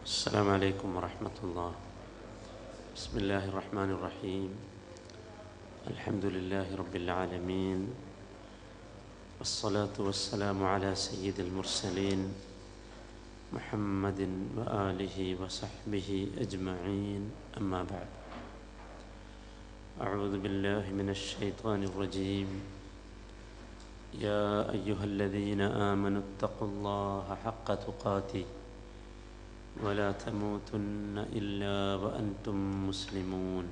السلام عليكم ورحمة الله بسم الله الرحمن الرحيم الحمد لله رب العالمين والصلاة والسلام على سيد المرسلين محمد وآله وصحبه أجمعين أما بعد أعوذ بالله من الشيطان الرجيم يا أيها الذين آمنوا اتقوا الله حق تقاته ولا تموتن إلا وأنتم مسلمون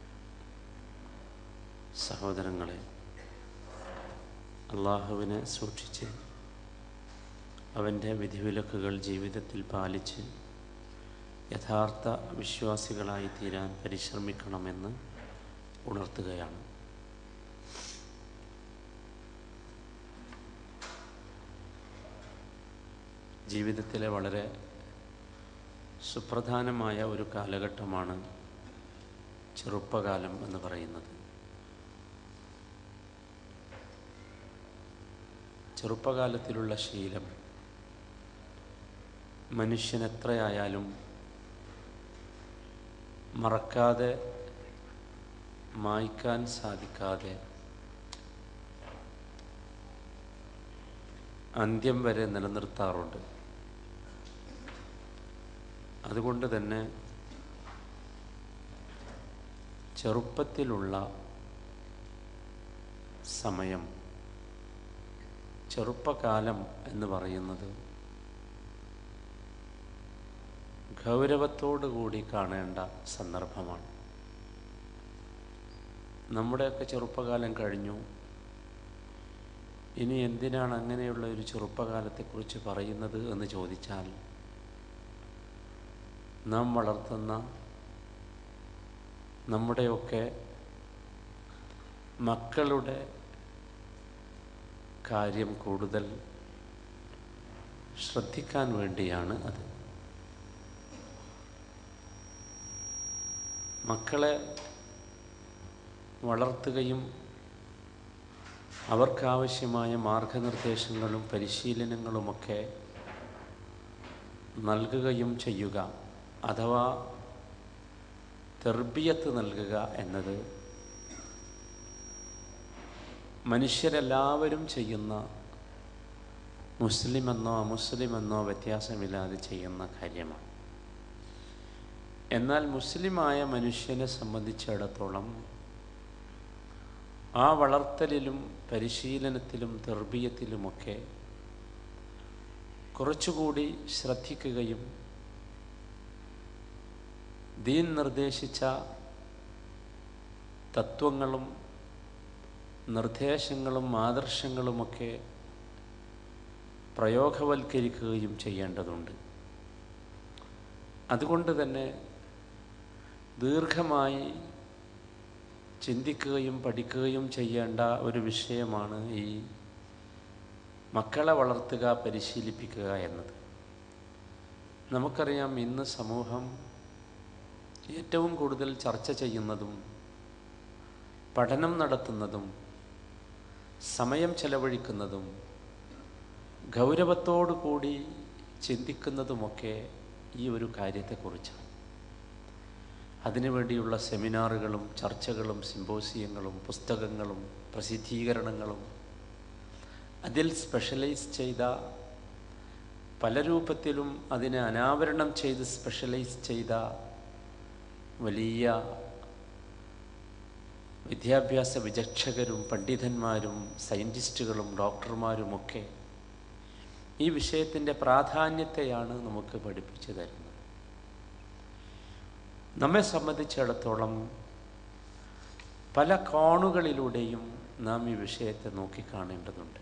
സഹോദരങ്ങളെ അള്ളാഹുവിനെ സൂക്ഷിച്ച് അവൻ്റെ വിധിവിലക്കുകൾ ജീവിതത്തിൽ പാലിച്ച് യഥാർത്ഥ വിശ്വാസികളായി തീരാൻ പരിശ്രമിക്കണമെന്ന് ഉണർത്തുകയാണ് ജീവിതത്തിലെ വളരെ സുപ്രധാനമായ ഒരു കാലഘട്ടമാണ് ചെറുപ്പകാലം എന്ന് പറയുന്നത് ചെറുപ്പകാലത്തിലുള്ള ശീലം മനുഷ്യൻ എത്രയായാലും മറക്കാതെ മായ്ക്കാൻ സാധിക്കാതെ അന്ത്യം വരെ നിലനിർത്താറുണ്ട് അതുകൊണ്ട് തന്നെ ചെറുപ്പത്തിലുള്ള സമയം ചെറുപ്പകാലം എന്ന് പറയുന്നത് ഗൗരവത്തോടു കൂടി കാണേണ്ട സന്ദർഭമാണ് നമ്മുടെയൊക്കെ ചെറുപ്പകാലം കഴിഞ്ഞു ഇനി എന്തിനാണ് അങ്ങനെയുള്ള ഒരു ചെറുപ്പകാലത്തെക്കുറിച്ച് പറയുന്നത് എന്ന് ചോദിച്ചാൽ നാം വളർത്തുന്ന നമ്മുടെയൊക്കെ മക്കളുടെ കാര്യം കൂടുതൽ ശ്രദ്ധിക്കാൻ വേണ്ടിയാണ് അത് മക്കളെ വളർത്തുകയും അവർക്കാവശ്യമായ മാർഗനിർദ്ദേശങ്ങളും പരിശീലനങ്ങളുമൊക്കെ നൽകുകയും ചെയ്യുക അഥവാ തെർബിയത്ത് നൽകുക എന്നത് മനുഷ്യരെല്ലാവരും ചെയ്യുന്ന മുസ്ലിമെന്നോ അമുസ്ലിമെന്നോ വ്യത്യാസമില്ലാതെ ചെയ്യുന്ന കാര്യമാണ് എന്നാൽ മുസ്ലിമായ മനുഷ്യനെ സംബന്ധിച്ചിടത്തോളം ആ വളർത്തലിലും പരിശീലനത്തിലും തെർബീയത്തിലുമൊക്കെ കുറച്ചുകൂടി ശ്രദ്ധിക്കുകയും ദീൻ നിർദ്ദേശിച്ച തത്വങ്ങളും നിർദ്ദേശങ്ങളും ആദർശങ്ങളുമൊക്കെ പ്രയോഗവൽക്കരിക്കുകയും ചെയ്യേണ്ടതുണ്ട് അതുകൊണ്ട് തന്നെ ദീർഘമായി ചിന്തിക്കുകയും പഠിക്കുകയും ചെയ്യേണ്ട ഒരു വിഷയമാണ് ഈ മക്കളെ വളർത്തുക പരിശീലിപ്പിക്കുക എന്നത് നമുക്കറിയാം ഇന്ന് സമൂഹം ഏറ്റവും കൂടുതൽ ചർച്ച ചെയ്യുന്നതും പഠനം നടത്തുന്നതും സമയം ചെലവഴിക്കുന്നതും ഗൗരവത്തോടു കൂടി ചിന്തിക്കുന്നതുമൊക്കെ ഈ ഒരു കാര്യത്തെക്കുറിച്ചാണ് അതിനുവേണ്ടിയുള്ള സെമിനാറുകളും ചർച്ചകളും സിമ്പോസിയങ്ങളും പുസ്തകങ്ങളും പ്രസിദ്ധീകരണങ്ങളും അതിൽ സ്പെഷ്യലൈസ് ചെയ്ത പല രൂപത്തിലും അതിനെ അനാവരണം ചെയ്ത് സ്പെഷ്യലൈസ് ചെയ്ത വലിയ വിദ്യാഭ്യാസ വിചക്ഷകരും പണ്ഡിതന്മാരും സയൻറ്റിസ്റ്റുകളും ഡോക്ടർമാരുമൊക്കെ ഈ വിഷയത്തിൻ്റെ പ്രാധാന്യത്തെയാണ് നമുക്ക് പഠിപ്പിച്ചു തരുന്നത് നമ്മെ സംബന്ധിച്ചിടത്തോളം പല കോണുകളിലൂടെയും നാം ഈ വിഷയത്തെ നോക്കിക്കാണേണ്ടതുണ്ട്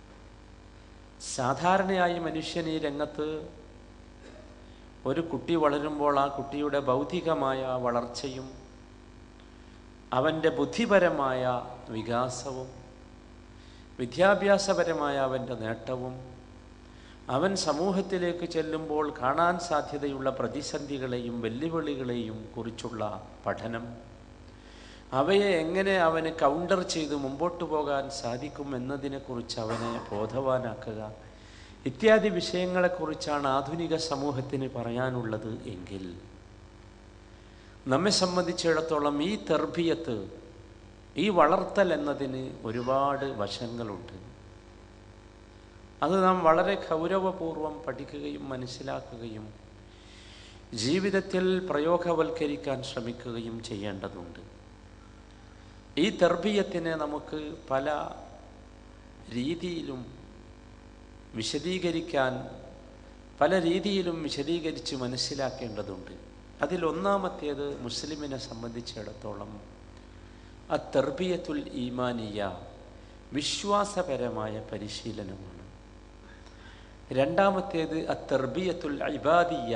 സാധാരണയായി മനുഷ്യൻ ഈ രംഗത്ത് ഒരു കുട്ടി വളരുമ്പോൾ ആ കുട്ടിയുടെ ഭൗതികമായ വളർച്ചയും അവൻ്റെ ബുദ്ധിപരമായ വികാസവും വിദ്യാഭ്യാസപരമായ അവൻ്റെ നേട്ടവും അവൻ സമൂഹത്തിലേക്ക് ചെല്ലുമ്പോൾ കാണാൻ സാധ്യതയുള്ള പ്രതിസന്ധികളെയും വെല്ലുവിളികളെയും കുറിച്ചുള്ള പഠനം അവയെ എങ്ങനെ അവന് കൗണ്ടർ ചെയ്ത് മുമ്പോട്ട് പോകാൻ സാധിക്കും എന്നതിനെക്കുറിച്ച് അവനെ ബോധവാനാക്കുക ഇത്യാദി വിഷയങ്ങളെക്കുറിച്ചാണ് ആധുനിക സമൂഹത്തിന് പറയാനുള്ളത് എങ്കിൽ നമ്മെ സംബന്ധിച്ചിടത്തോളം ഈ തെർബിയത്ത് ഈ വളർത്തൽ എന്നതിന് ഒരുപാട് വശങ്ങളുണ്ട് അത് നാം വളരെ ഗൗരവപൂർവം പഠിക്കുകയും മനസ്സിലാക്കുകയും ജീവിതത്തിൽ പ്രയോഗവൽക്കരിക്കാൻ ശ്രമിക്കുകയും ചെയ്യേണ്ടതുണ്ട് ഈ തെർബീയത്തിനെ നമുക്ക് പല രീതിയിലും വിശദീകരിക്കാൻ പല രീതിയിലും വിശദീകരിച്ച് മനസ്സിലാക്കേണ്ടതുണ്ട് അതിലൊന്നാമത്തേത് മുസ്ലിമിനെ സംബന്ധിച്ചിടത്തോളം ആ തെർബിയത്തുൽ ഈമാനിയ വിശ്വാസപരമായ പരിശീലനമാണ് രണ്ടാമത്തേത് ആ തെർബിയത്തുൽ ഇബാദിയ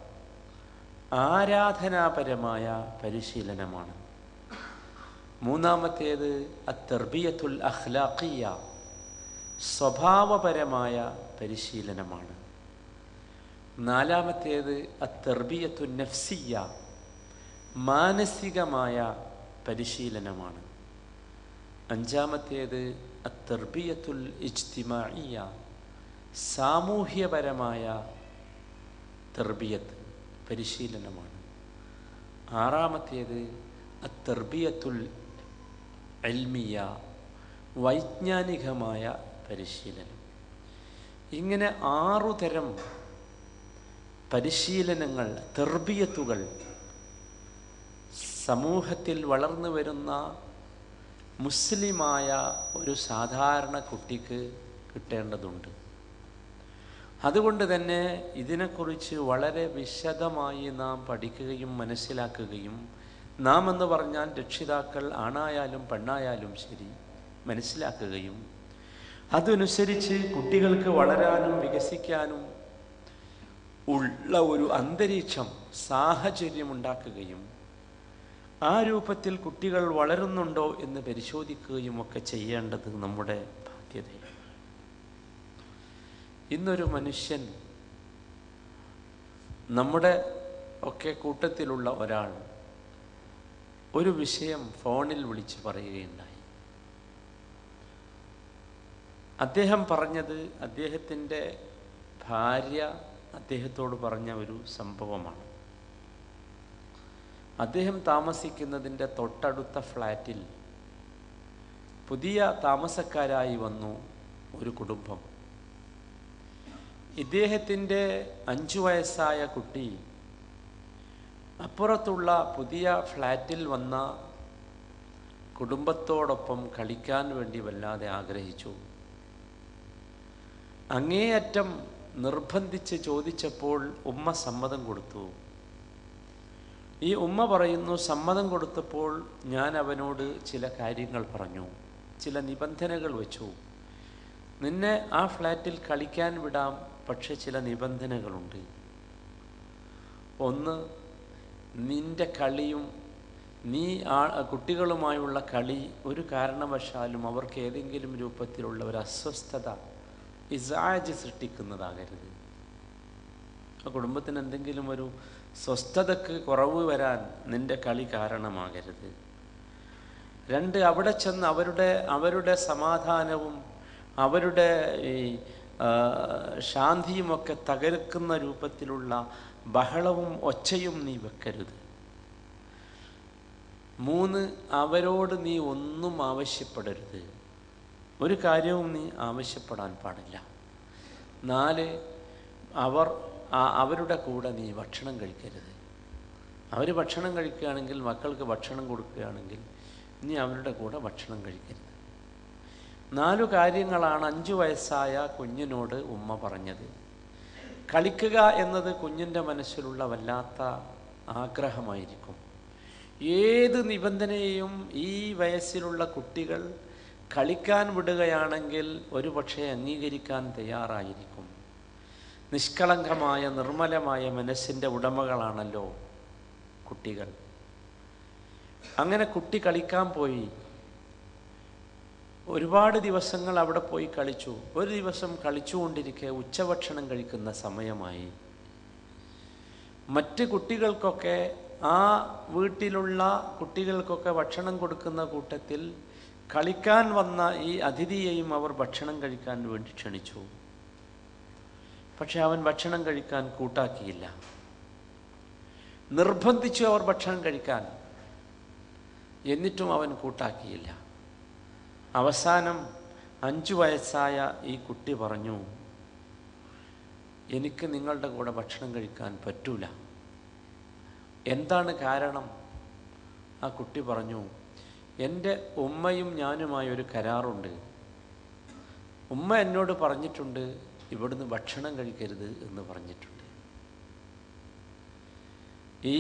ആരാധനാപരമായ പരിശീലനമാണ് മൂന്നാമത്തേത് അത്തർബിയത്തുൽ അഖ്ലാഖിയ സ്വഭാവപരമായ പരിശീലനമാണ് നാലാമത്തേത് അത്തർബിയത്തു നഫ്സിയ മാനസികമായ പരിശീലനമാണ് അഞ്ചാമത്തേത് അത്തർബിയത്തുൽ ഇജ്തിമാഇയ സാമൂഹ്യപരമായ തെർബിയത്ത് പരിശീലനമാണ് ആറാമത്തേത് അത്തർബിയത്തുൽ എൽമിയ വൈജ്ഞാനികമായ പരിശീലനം ഇങ്ങനെ ആറുതരം പരിശീലനങ്ങൾ തെർബിയത്തുകൾ സമൂഹത്തിൽ വളർന്നു വരുന്ന മുസ്ലിമായ ഒരു സാധാരണ കുട്ടിക്ക് കിട്ടേണ്ടതുണ്ട് അതുകൊണ്ട് തന്നെ ഇതിനെക്കുറിച്ച് വളരെ വിശദമായി നാം പഠിക്കുകയും മനസ്സിലാക്കുകയും നാം എന്ന് പറഞ്ഞാൽ രക്ഷിതാക്കൾ ആണായാലും പെണ്ണായാലും ശരി മനസ്സിലാക്കുകയും അതനുസരിച്ച് കുട്ടികൾക്ക് വളരാനും വികസിക്കാനും ഉള്ള ഒരു അന്തരീക്ഷം സാഹചര്യം ഉണ്ടാക്കുകയും ആ രൂപത്തിൽ കുട്ടികൾ വളരുന്നുണ്ടോ എന്ന് പരിശോധിക്കുകയും ഒക്കെ ചെയ്യേണ്ടത് നമ്മുടെ ബാധ്യതയാണ് ഇന്നൊരു മനുഷ്യൻ നമ്മുടെ ഒക്കെ കൂട്ടത്തിലുള്ള ഒരാൾ ഒരു വിഷയം ഫോണിൽ വിളിച്ച് പറയുകയുണ്ടായി അദ്ദേഹം പറഞ്ഞത് അദ്ദേഹത്തിൻ്റെ ഭാര്യ അദ്ദേഹത്തോട് പറഞ്ഞ ഒരു സംഭവമാണ് അദ്ദേഹം താമസിക്കുന്നതിൻ്റെ തൊട്ടടുത്ത ഫ്ലാറ്റിൽ പുതിയ താമസക്കാരായി വന്നു ഒരു കുടുംബം ഇദ്ദേഹത്തിൻ്റെ അഞ്ചു വയസ്സായ കുട്ടി അപ്പുറത്തുള്ള പുതിയ ഫ്ലാറ്റിൽ വന്ന കുടുംബത്തോടൊപ്പം കളിക്കാൻ വേണ്ടി വല്ലാതെ ആഗ്രഹിച്ചു അങ്ങേയറ്റം നിർബന്ധിച്ച് ചോദിച്ചപ്പോൾ ഉമ്മ സമ്മതം കൊടുത്തു ഈ ഉമ്മ പറയുന്നു സമ്മതം കൊടുത്തപ്പോൾ ഞാൻ അവനോട് ചില കാര്യങ്ങൾ പറഞ്ഞു ചില നിബന്ധനകൾ വെച്ചു നിന്നെ ആ ഫ്ലാറ്റിൽ കളിക്കാൻ വിടാം പക്ഷെ ചില നിബന്ധനകളുണ്ട് ഒന്ന് നിന്റെ കളിയും നീ ആ കുട്ടികളുമായുള്ള കളി ഒരു കാരണവശാലും അവർക്ക് ഏതെങ്കിലും രൂപത്തിലുള്ള ഒരു അസ്വസ്ഥത ഇസാജ് സൃഷ്ടിക്കുന്നതാകരുത് ആ കുടുംബത്തിന് എന്തെങ്കിലും ഒരു സ്വസ്ഥതക്ക് കുറവ് വരാൻ നിന്റെ കളി കാരണമാകരുത് രണ്ട് അവിടെ ചെന്ന് അവരുടെ അവരുടെ സമാധാനവും അവരുടെ ഈ ശാന്തിയുമൊക്കെ തകർക്കുന്ന രൂപത്തിലുള്ള ബഹളവും ഒച്ചയും നീ വെക്കരുത് മൂന്ന് അവരോട് നീ ഒന്നും ആവശ്യപ്പെടരുത് ഒരു കാര്യവും നീ ആവശ്യപ്പെടാൻ പാടില്ല നാല് അവർ അവരുടെ കൂടെ നീ ഭക്ഷണം കഴിക്കരുത് അവർ ഭക്ഷണം കഴിക്കുകയാണെങ്കിൽ മക്കൾക്ക് ഭക്ഷണം കൊടുക്കുകയാണെങ്കിൽ നീ അവരുടെ കൂടെ ഭക്ഷണം കഴിക്കരുത് നാലു കാര്യങ്ങളാണ് അഞ്ചു വയസ്സായ കുഞ്ഞിനോട് ഉമ്മ പറഞ്ഞത് കളിക്കുക എന്നത് കുഞ്ഞിൻ്റെ മനസ്സിലുള്ള വല്ലാത്ത ആഗ്രഹമായിരിക്കും ഏത് നിബന്ധനയെയും ഈ വയസ്സിലുള്ള കുട്ടികൾ കളിക്കാൻ വിടുകയാണെങ്കിൽ ഒരുപക്ഷെ അംഗീകരിക്കാൻ തയ്യാറായിരിക്കും നിഷ്കളങ്കമായ നിർമ്മലമായ മനസ്സിൻ്റെ ഉടമകളാണല്ലോ കുട്ടികൾ അങ്ങനെ കുട്ടി കളിക്കാൻ പോയി ഒരുപാട് ദിവസങ്ങൾ അവിടെ പോയി കളിച്ചു ഒരു ദിവസം കളിച്ചുകൊണ്ടിരിക്കെ ഉച്ചഭക്ഷണം കഴിക്കുന്ന സമയമായി മറ്റ് കുട്ടികൾക്കൊക്കെ ആ വീട്ടിലുള്ള കുട്ടികൾക്കൊക്കെ ഭക്ഷണം കൊടുക്കുന്ന കൂട്ടത്തിൽ കളിക്കാൻ വന്ന ഈ അതിഥിയെയും അവർ ഭക്ഷണം കഴിക്കാൻ വേണ്ടി ക്ഷണിച്ചു പക്ഷെ അവൻ ഭക്ഷണം കഴിക്കാൻ കൂട്ടാക്കിയില്ല നിർബന്ധിച്ചു അവർ ഭക്ഷണം കഴിക്കാൻ എന്നിട്ടും അവൻ കൂട്ടാക്കിയില്ല അവസാനം അഞ്ചു വയസ്സായ ഈ കുട്ടി പറഞ്ഞു എനിക്ക് നിങ്ങളുടെ കൂടെ ഭക്ഷണം കഴിക്കാൻ പറ്റൂല എന്താണ് കാരണം ആ കുട്ടി പറഞ്ഞു എൻ്റെ ഉമ്മയും ഞാനുമായി ഒരു കരാറുണ്ട് ഉമ്മ എന്നോട് പറഞ്ഞിട്ടുണ്ട് ഇവിടുന്ന് ഭക്ഷണം കഴിക്കരുത് എന്ന് പറഞ്ഞിട്ടുണ്ട് ഈ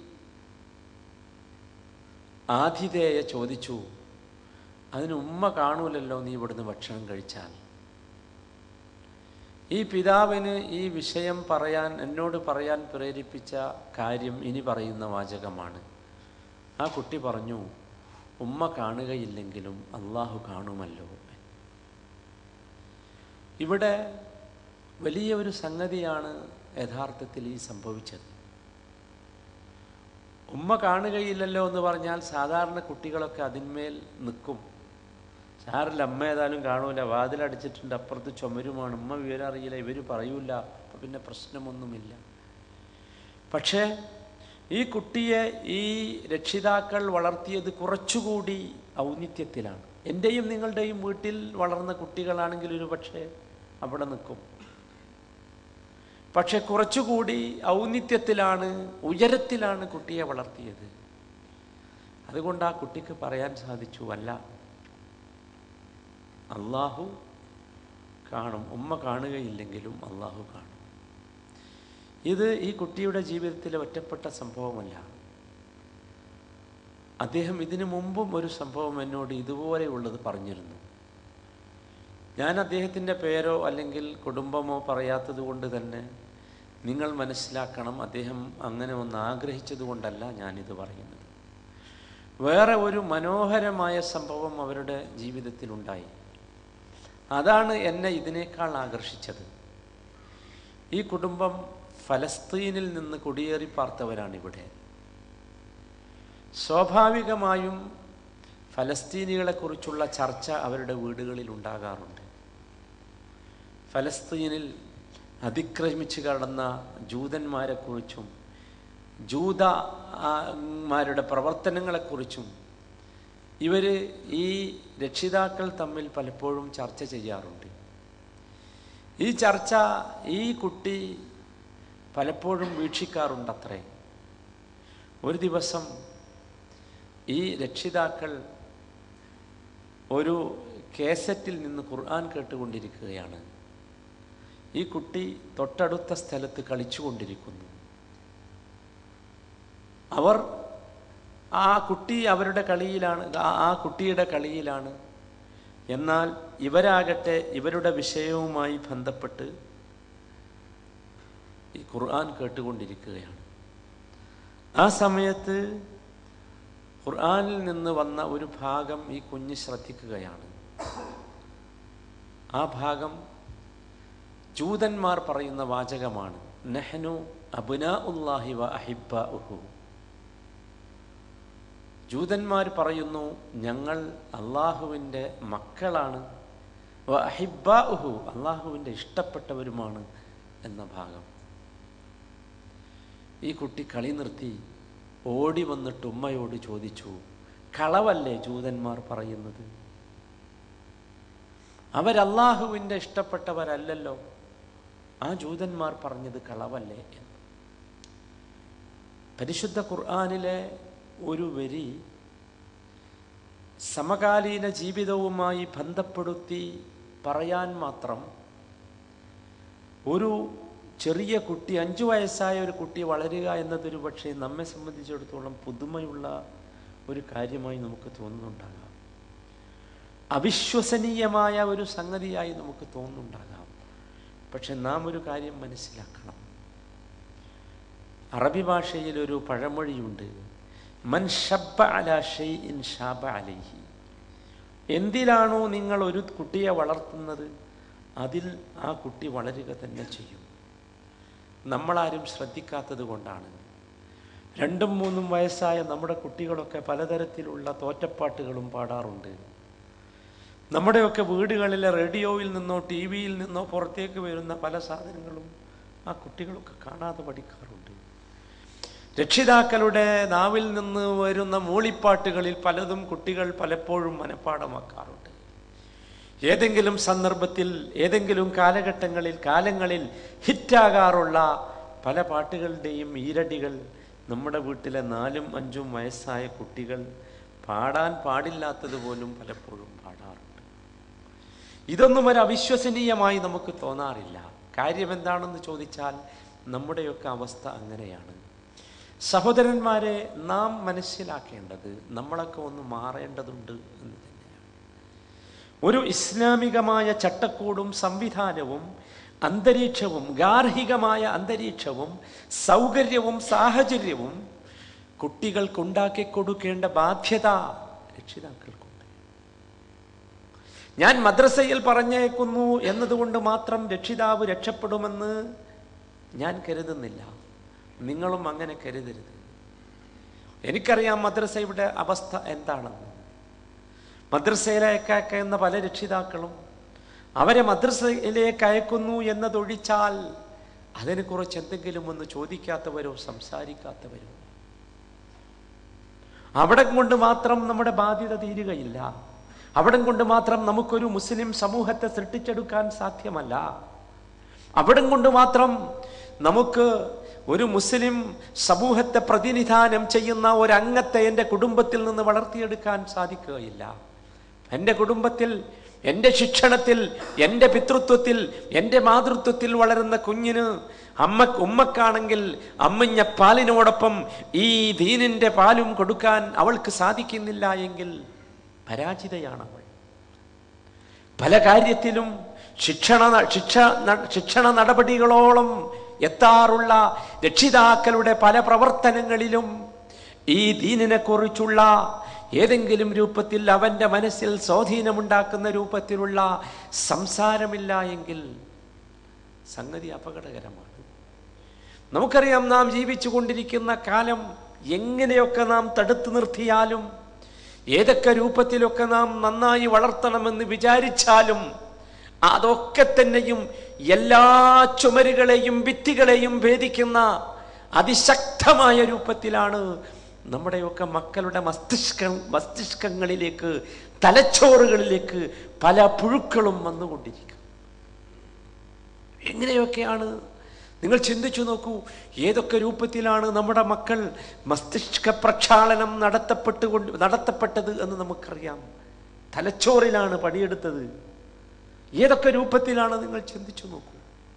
ആതിഥേയ ചോദിച്ചു അതിന് ഉമ്മ കാണൂലല്ലോ നീ ഇവിടുന്ന് ഭക്ഷണം കഴിച്ചാൽ ഈ പിതാവിന് ഈ വിഷയം പറയാൻ എന്നോട് പറയാൻ പ്രേരിപ്പിച്ച കാര്യം ഇനി പറയുന്ന വാചകമാണ് ആ കുട്ടി പറഞ്ഞു ഉമ്മ കാണുകയില്ലെങ്കിലും അള്ളാഹു കാണുമല്ലോ ഇവിടെ വലിയ ഒരു സംഗതിയാണ് യഥാർത്ഥത്തിൽ ഈ സംഭവിച്ചത് ഉമ്മ കാണുകയില്ലല്ലോ എന്ന് പറഞ്ഞാൽ സാധാരണ കുട്ടികളൊക്കെ അതിന്മേൽ നിൽക്കും സാറില്ല അമ്മ ഏതായാലും കാണൂല വാതിലടിച്ചിട്ടുണ്ട് അപ്പുറത്ത് ചുമരുമാണ് ഉമ്മ വിവരം അറിയില്ല ഇവർ പറയൂല അപ്പം പിന്നെ പ്രശ്നമൊന്നുമില്ല പക്ഷേ ഈ കുട്ടിയെ ഈ രക്ഷിതാക്കൾ വളർത്തിയത് കുറച്ചുകൂടി ഔന്നിത്യത്തിലാണ് എൻ്റെയും നിങ്ങളുടെയും വീട്ടിൽ വളർന്ന കുട്ടികളാണെങ്കിൽ ഒരു പക്ഷേ അവിടെ നിൽക്കും പക്ഷെ കുറച്ചുകൂടി ഔന്നിത്യത്തിലാണ് ഉയരത്തിലാണ് കുട്ടിയെ വളർത്തിയത് അതുകൊണ്ട് ആ കുട്ടിക്ക് പറയാൻ സാധിച്ചു അല്ല അള്ളാഹു കാണും ഉമ്മ കാണുകയില്ലെങ്കിലും അള്ളാഹു കാണും ഇത് ഈ കുട്ടിയുടെ ജീവിതത്തിലെ ഒറ്റപ്പെട്ട സംഭവമല്ല അദ്ദേഹം ഇതിനു മുമ്പും ഒരു സംഭവം എന്നോട് ഇതുപോലെയുള്ളത് പറഞ്ഞിരുന്നു ഞാൻ അദ്ദേഹത്തിൻ്റെ പേരോ അല്ലെങ്കിൽ കുടുംബമോ പറയാത്തത് കൊണ്ട് തന്നെ നിങ്ങൾ മനസ്സിലാക്കണം അദ്ദേഹം അങ്ങനെ ഒന്ന് ആഗ്രഹിച്ചത് കൊണ്ടല്ല ഞാനിത് പറയുന്നത് വേറെ ഒരു മനോഹരമായ സംഭവം അവരുടെ ജീവിതത്തിലുണ്ടായി അതാണ് എന്നെ ഇതിനേക്കാൾ ആകർഷിച്ചത് ഈ കുടുംബം ഫലസ്തീനിൽ നിന്ന് കുടിയേറി പാർത്തവരാണ് ഇവിടെ സ്വാഭാവികമായും ഫലസ്തീനികളെക്കുറിച്ചുള്ള ചർച്ച അവരുടെ വീടുകളിൽ ഉണ്ടാകാറുണ്ട് ഫലസ്തീനിൽ അതിക്രമിച്ച് കടന്ന ജൂതന്മാരെക്കുറിച്ചും ജൂതമാരുടെ പ്രവർത്തനങ്ങളെക്കുറിച്ചും ഇവർ ഈ രക്ഷിതാക്കൾ തമ്മിൽ പലപ്പോഴും ചർച്ച ചെയ്യാറുണ്ട് ഈ ചർച്ച ഈ കുട്ടി പലപ്പോഴും വീക്ഷിക്കാറുണ്ടത്രേ ഒരു ദിവസം ഈ രക്ഷിതാക്കൾ ഒരു കേസറ്റിൽ നിന്ന് ഖുർആൻ കേട്ടുകൊണ്ടിരിക്കുകയാണ് ഈ കുട്ടി തൊട്ടടുത്ത സ്ഥലത്ത് കളിച്ചുകൊണ്ടിരിക്കുന്നു അവർ ആ കുട്ടി അവരുടെ കളിയിലാണ് ആ- ആ കുട്ടിയുടെ കളിയിലാണ് എന്നാൽ ഇവരാകട്ടെ ഇവരുടെ വിഷയവുമായി ബന്ധപ്പെട്ട് ഈ ഖുർആൻ കേട്ടുകൊണ്ടിരിക്കുകയാണ് ആ സമയത്ത് ഖുർആനിൽ നിന്ന് വന്ന ഒരു ഭാഗം ഈ കുഞ്ഞ് ശ്രദ്ധിക്കുകയാണ് ആ ഭാഗം ജൂതന്മാർ പറയുന്ന വാചകമാണ് നെഹ്നു അബുനാ ഉല്ലാഹി വ അഹിബ ഉഹു ജൂതന്മാർ പറയുന്നു ഞങ്ങൾ അള്ളാഹുവിൻ്റെ മക്കളാണ് വ അഹിബ ഉഹു അള്ളാഹുവിൻ്റെ ഇഷ്ടപ്പെട്ടവരുമാണ് എന്ന ഭാഗം ഈ കുട്ടി കളി നിർത്തി ഓടി വന്നിട്ട് ഉമ്മയോട് ചോദിച്ചു കളവല്ലേ ജൂതന്മാർ പറയുന്നത് അവരല്ലാഹുവിൻ്റെ ഇഷ്ടപ്പെട്ടവരല്ലല്ലോ ആ ജൂതന്മാർ പറഞ്ഞത് കളവല്ലേ എന്ന് പരിശുദ്ധ ഖുർആാനിലെ ഒരു വരി സമകാലീന ജീവിതവുമായി ബന്ധപ്പെടുത്തി പറയാൻ മാത്രം ഒരു ചെറിയ കുട്ടി അഞ്ചു വയസ്സായ ഒരു കുട്ടി വളരുക എന്നതൊരു പക്ഷേ നമ്മെ സംബന്ധിച്ചിടത്തോളം പുതുമയുള്ള ഒരു കാര്യമായി നമുക്ക് തോന്നുന്നുണ്ടാകാം അവിശ്വസനീയമായ ഒരു സംഗതിയായി നമുക്ക് തോന്നുന്നുണ്ടാകാം പക്ഷെ നാം ഒരു കാര്യം മനസ്സിലാക്കണം അറബി ഭാഷയിൽ ഒരു പഴമൊഴിയുണ്ട് മൻ ഷബ്ബ അല ഷെയ്ഇൻ ഷാബ അലൈഹി എന്തിലാണോ നിങ്ങൾ ഒരു കുട്ടിയെ വളർത്തുന്നത് അതിൽ ആ കുട്ടി വളരുക തന്നെ ചെയ്യും നമ്മളാരും ശ്രദ്ധിക്കാത്തത് കൊണ്ടാണ് രണ്ടും മൂന്നും വയസ്സായ നമ്മുടെ കുട്ടികളൊക്കെ പലതരത്തിലുള്ള തോറ്റപ്പാട്ടുകളും പാടാറുണ്ട് നമ്മുടെയൊക്കെ വീടുകളിലെ റേഡിയോയിൽ നിന്നോ ടി വിയിൽ നിന്നോ പുറത്തേക്ക് വരുന്ന പല സാധനങ്ങളും ആ കുട്ടികളൊക്കെ കാണാതെ പഠിക്കാറുണ്ട് രക്ഷിതാക്കളുടെ നാവിൽ നിന്ന് വരുന്ന മൂളിപ്പാട്ടുകളിൽ പലതും കുട്ടികൾ പലപ്പോഴും മനഃപ്പാടമാക്കാറുണ്ട് ഏതെങ്കിലും സന്ദർഭത്തിൽ ഏതെങ്കിലും കാലഘട്ടങ്ങളിൽ കാലങ്ങളിൽ ഹിറ്റാകാറുള്ള പല പാട്ടുകളുടെയും ഈരടികൾ നമ്മുടെ വീട്ടിലെ നാലും അഞ്ചും വയസ്സായ കുട്ടികൾ പാടാൻ പാടില്ലാത്തത് പോലും പലപ്പോഴും പാടാറുണ്ട് ഇതൊന്നും ഒരു അവിശ്വസനീയമായി നമുക്ക് തോന്നാറില്ല കാര്യം എന്താണെന്ന് ചോദിച്ചാൽ നമ്മുടെയൊക്കെ അവസ്ഥ അങ്ങനെയാണ് സഹോദരന്മാരെ നാം മനസ്സിലാക്കേണ്ടത് നമ്മളൊക്കെ ഒന്ന് മാറേണ്ടതുണ്ട് എന്ന് തന്നെയാണ് ഒരു ഇസ്ലാമികമായ ചട്ടക്കൂടും സംവിധാനവും അന്തരീക്ഷവും ഗാർഹികമായ അന്തരീക്ഷവും സൗകര്യവും സാഹചര്യവും കുട്ടികൾക്കുണ്ടാക്കി കൊടുക്കേണ്ട ബാധ്യത രക്ഷിതാക്കൾക്കുണ്ട് ഞാൻ മദ്രസയിൽ പറഞ്ഞേക്കുന്നു എന്നതുകൊണ്ട് മാത്രം രക്ഷിതാവ് രക്ഷപ്പെടുമെന്ന് ഞാൻ കരുതുന്നില്ല നിങ്ങളും അങ്ങനെ കരുതരുത് എനിക്കറിയാം മദ്രസയുടെ അവസ്ഥ എന്താണെന്ന് മദ്രസയിലേക്ക് അയക്കുന്ന പല രക്ഷിതാക്കളും അവരെ മദ്രസയിലേക്ക് അയക്കുന്നു എന്നതൊഴിച്ചാൽ അതിനെക്കുറിച്ച് എന്തെങ്കിലും ഒന്ന് ചോദിക്കാത്തവരോ സംസാരിക്കാത്തവരോ അവിടെ കൊണ്ട് മാത്രം നമ്മുടെ ബാധ്യത തീരുകയില്ല അവിടെ കൊണ്ട് മാത്രം നമുക്കൊരു മുസ്ലിം സമൂഹത്തെ സൃഷ്ടിച്ചെടുക്കാൻ സാധ്യമല്ല അവിടം കൊണ്ട് മാത്രം നമുക്ക് ഒരു മുസ്ലിം സമൂഹത്തെ പ്രതിനിധാനം ചെയ്യുന്ന ഒരു അംഗത്തെ എൻ്റെ കുടുംബത്തിൽ നിന്ന് വളർത്തിയെടുക്കാൻ സാധിക്കുകയില്ല എൻ്റെ കുടുംബത്തിൽ എൻ്റെ ശിക്ഷണത്തിൽ എൻ്റെ പിതൃത്വത്തിൽ എൻ്റെ മാതൃത്വത്തിൽ വളരുന്ന കുഞ്ഞിന് അമ്മ ഉമ്മക്കാണെങ്കിൽ അമ്മഞ്ഞ പാലിനോടൊപ്പം ഈ ദീനിൻ്റെ പാലും കൊടുക്കാൻ അവൾക്ക് സാധിക്കുന്നില്ല എങ്കിൽ പരാജിതയാണ് അവൾ പല കാര്യത്തിലും ശിക്ഷണ ശിക്ഷ ന- ശിക്ഷണ നടപടികളോളം എത്താറുള്ള രക്ഷിതാക്കളുടെ പല പ്രവർത്തനങ്ങളിലും ഈ ദീനിനെ കുറിച്ചുള്ള ഏതെങ്കിലും രൂപത്തിൽ അവൻ്റെ മനസ്സിൽ സ്വാധീനമുണ്ടാക്കുന്ന രൂപത്തിലുള്ള സംസാരമില്ല എങ്കിൽ സംഗതി അപകടകരമാണ് നമുക്കറിയാം നാം ജീവിച്ചു കൊണ്ടിരിക്കുന്ന കാലം എങ്ങനെയൊക്കെ നാം തടുത്തു നിർത്തിയാലും ഏതൊക്കെ രൂപത്തിലൊക്കെ നാം നന്നായി വളർത്തണമെന്ന് വിചാരിച്ചാലും അതൊക്കെ തന്നെയും എല്ലാ ചുമരുകളെയും ഭിത്തികളെയും ഭേദിക്കുന്ന അതിശക്തമായ രൂപത്തിലാണ് നമ്മുടെയൊക്കെ മക്കളുടെ മസ്തിഷ്ക മസ്തിഷ്കങ്ങളിലേക്ക് തലച്ചോറുകളിലേക്ക് പല പുഴുക്കളും വന്നുകൊണ്ടിരിക്കും എങ്ങനെയൊക്കെയാണ് നിങ്ങൾ ചിന്തിച്ചു നോക്കൂ ഏതൊക്കെ രൂപത്തിലാണ് നമ്മുടെ മക്കൾ മസ്തിഷ്ക പ്രക്ഷാളനം നടത്തപ്പെട്ടുകൊണ്ട് നടത്തപ്പെട്ടത് എന്ന് നമുക്കറിയാം തലച്ചോറിലാണ് പണിയെടുത്തത് ഏതൊക്കെ രൂപത്തിലാണ് നിങ്ങൾ ചിന്തിച്ചു നോക്കൂ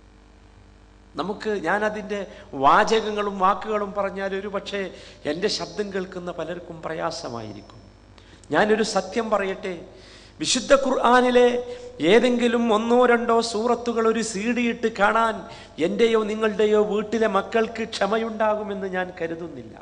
നമുക്ക് ഞാൻ അതിൻ്റെ വാചകങ്ങളും വാക്കുകളും പറഞ്ഞാൽ ഒരു പക്ഷേ എൻ്റെ ശബ്ദം കേൾക്കുന്ന പലർക്കും പ്രയാസമായിരിക്കും ഞാനൊരു സത്യം പറയട്ടെ വിശുദ്ധ ഖുർആാനിലെ ഏതെങ്കിലും ഒന്നോ രണ്ടോ സൂറത്തുകൾ ഒരു സീഡിയിട്ട് കാണാൻ എൻ്റെയോ നിങ്ങളുടെയോ വീട്ടിലെ മക്കൾക്ക് ക്ഷമയുണ്ടാകുമെന്ന് ഞാൻ കരുതുന്നില്ല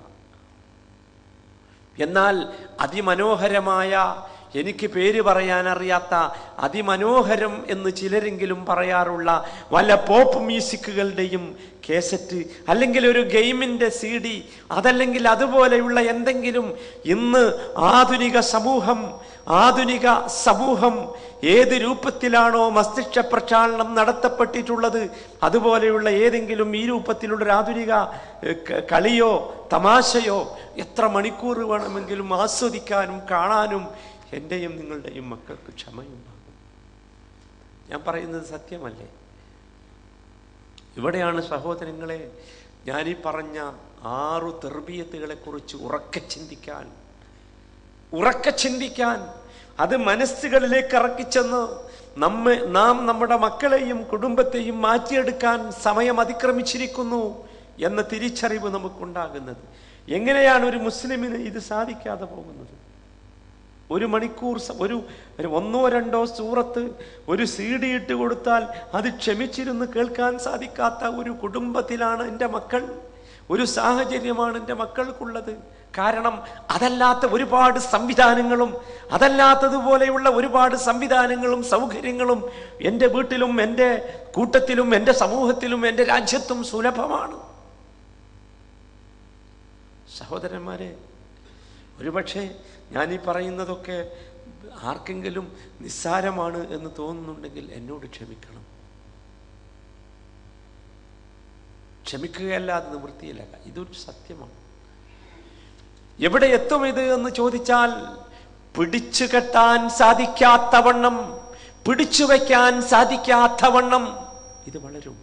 എന്നാൽ അതിമനോഹരമായ എനിക്ക് പേര് പറയാൻ അറിയാത്ത അതിമനോഹരം എന്ന് ചിലരെങ്കിലും പറയാറുള്ള വല്ല പോപ്പ് മ്യൂസിക്കുകളുടെയും കേസറ്റ് അല്ലെങ്കിൽ ഒരു ഗെയിമിൻ്റെ സി ഡി അതല്ലെങ്കിൽ അതുപോലെയുള്ള എന്തെങ്കിലും ഇന്ന് ആധുനിക സമൂഹം ആധുനിക സമൂഹം ഏത് രൂപത്തിലാണോ മസ്തിഷ്ക പ്രക്ഷാളനം നടത്തപ്പെട്ടിട്ടുള്ളത് അതുപോലെയുള്ള ഏതെങ്കിലും ഈ രൂപത്തിലുള്ള ഒരു ആധുനിക ഏഹ്, ക- കളിയോ തമാശയോ എത്ര മണിക്കൂർ വേണമെങ്കിലും ആസ്വദിക്കാനും കാണാനും എൻ്റെയും നിങ്ങളുടെയും മക്കൾക്ക് ക്ഷമയുണ്ടാകും ഞാൻ പറയുന്നത് സത്യമല്ലേ ഇവിടെയാണ് സഹോദരങ്ങളെ ഞാനീ പറഞ്ഞ ആറു തെർബീയത്തുകളെ കുറിച്ച് ഉറക്കെ ചിന്തിക്കാൻ ഉറക്കെ ചിന്തിക്കാൻ അത് മനസ്സുകളിലേക്ക് ഇറക്കിച്ചെന്ന് നമ്മെ നാം നമ്മുടെ മക്കളെയും കുടുംബത്തെയും മാറ്റിയെടുക്കാൻ സമയം അതിക്രമിച്ചിരിക്കുന്നു എന്ന തിരിച്ചറിവ് നമുക്കുണ്ടാകുന്നത് എങ്ങനെയാണ് ഒരു മുസ്ലിമിന് ഇത് സാധിക്കാതെ പോകുന്നത് ഒരു മണിക്കൂർ സ- ഒരു ഒരു ഒന്നോ രണ്ടോ സൂറത്ത് ഒരു സി ഡി ഇട്ട് കൊടുത്താൽ അത് ക്ഷമിച്ചിരുന്ന് കേൾക്കാൻ സാധിക്കാത്ത ഒരു കുടുംബത്തിലാണ് എൻ്റെ മക്കൾ ഒരു സാഹചര്യമാണ് എൻ്റെ മക്കൾക്കുള്ളത് കാരണം അതല്ലാത്ത ഒരുപാട് സംവിധാനങ്ങളും അതല്ലാത്തതുപോലെയുള്ള ഒരുപാട് സംവിധാനങ്ങളും സൗകര്യങ്ങളും എൻ്റെ വീട്ടിലും എൻ്റെ കൂട്ടത്തിലും എൻ്റെ സമൂഹത്തിലും എൻ്റെ രാജ്യത്തും സുലഭമാണ് സഹോദരന്മാരെ ഒരുപക്ഷെ ഞാൻ ഈ പറയുന്നതൊക്കെ ആർക്കെങ്കിലും നിസ്സാരമാണ് എന്ന് തോന്നുന്നുണ്ടെങ്കിൽ എന്നോട് ക്ഷമിക്കണം ക്ഷമിക്കുകയല്ലാതെ നിവൃത്തിയില്ല ഇതൊരു സത്യമാണ് എവിടെ എത്തും ഇത് എന്ന് ചോദിച്ചാൽ പിടിച്ചു കെട്ടാൻ സാധിക്കാത്തവണ്ണം പിടിച്ചു വയ്ക്കാൻ സാധിക്കാത്തവണ്ണം ഇത് വളരും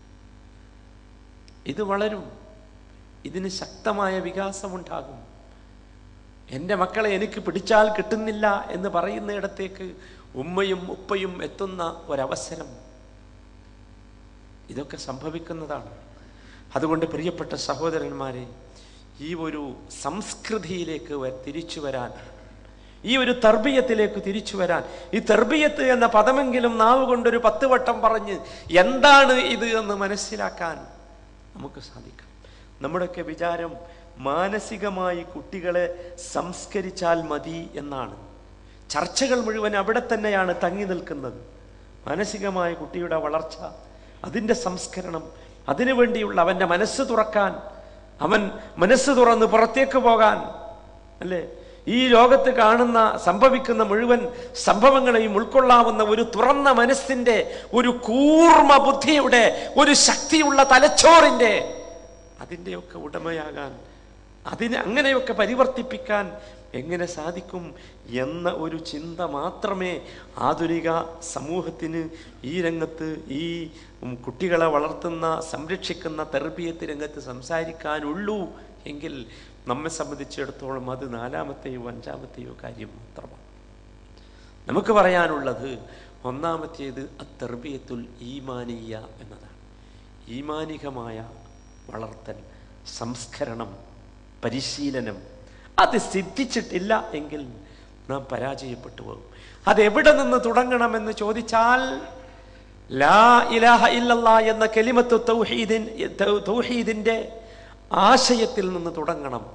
ഇത് വളരും ഇതിന് ശക്തമായ വികാസമുണ്ടാകും എൻ്റെ മക്കളെ എനിക്ക് പിടിച്ചാൽ കിട്ടുന്നില്ല എന്ന് പറയുന്നിടത്തേക്ക് ഉമ്മയും ഉപ്പയും എത്തുന്ന ഒരവസരം ഇതൊക്കെ സംഭവിക്കുന്നതാണ് അതുകൊണ്ട് പ്രിയപ്പെട്ട സഹോദരന്മാരെ ഈ ഒരു സംസ്കൃതിയിലേക്ക് വ- തിരിച്ചു വരാൻ ഈ ഒരു തർബീയത്തിലേക്ക് തിരിച്ചു വരാൻ ഈ തർബീയത്ത് എന്ന പദമെങ്കിലും നാവ് കൊണ്ടൊരു പത്ത് വട്ടം പറഞ്ഞ് എന്താണ് ഇത് എന്ന് മനസ്സിലാക്കാൻ നമുക്ക് സാധിക്കണം നമ്മുടെയൊക്കെ വിചാരം മാനസികമായി കുട്ടികളെ സംസ്കരിച്ചാൽ മതി എന്നാണ് ചർച്ചകൾ മുഴുവൻ അവിടെ തന്നെയാണ് തങ്ങി നിൽക്കുന്നത് മാനസികമായ കുട്ടിയുടെ വളർച്ച അതിൻ്റെ സംസ്കരണം അതിനു വേണ്ടിയുള്ള അവൻ്റെ മനസ്സ് തുറക്കാൻ അവൻ മനസ്സ് തുറന്ന് പുറത്തേക്ക് പോകാൻ അല്ലേ ഈ ലോകത്ത് കാണുന്ന സംഭവിക്കുന്ന മുഴുവൻ സംഭവങ്ങളെയും ഉൾക്കൊള്ളാവുന്ന ഒരു തുറന്ന മനസ്സിന്റെ ഒരു കൂർമ്മ ബുദ്ധിയുടെ ഒരു ശക്തിയുള്ള തലച്ചോറിന്റെ അതിൻ്റെയൊക്കെ ഉടമയാകാൻ അതിനെ അങ്ങനെയൊക്കെ പരിവർത്തിപ്പിക്കാൻ എങ്ങനെ സാധിക്കും എന്ന ഒരു ചിന്ത മാത്രമേ ആധുനിക സമൂഹത്തിന് ഈ രംഗത്ത് ഈ ഉം, കുട്ടികളെ വളർത്തുന്ന സംരക്ഷിക്കുന്ന തെറപ്പിയത്ത് രംഗത്ത് സംസാരിക്കാനുള്ളൂ എങ്കിൽ നമ്മെ സംബന്ധിച്ചിടത്തോളം അത് നാലാമത്തെയോ അഞ്ചാമത്തെയോ കാര്യം മാത്രമാണ് നമുക്ക് പറയാനുള്ളത് ഒന്നാമത്തേത് അത്തെർബിയത്തുൽ ഈമാനീയ എന്നതാണ് ഈമാനികമായ വളർത്തൽ സംസ്കരണം പരിശീലനം അത് സിദ്ധിച്ചിട്ടില്ല എങ്കിൽ നാം പരാജയപ്പെട്ടു പോകും അത് എവിടെ നിന്ന് തുടങ്ങണമെന്ന് ചോദിച്ചാൽ ലാ ഇലാഹ ഇല്ലല്ലാ എന്ന കെലിമത്ത് തൗഹീദിൻ തൗഹീദിന്റെ ആശയത്തിൽ നിന്ന് തുടങ്ങണം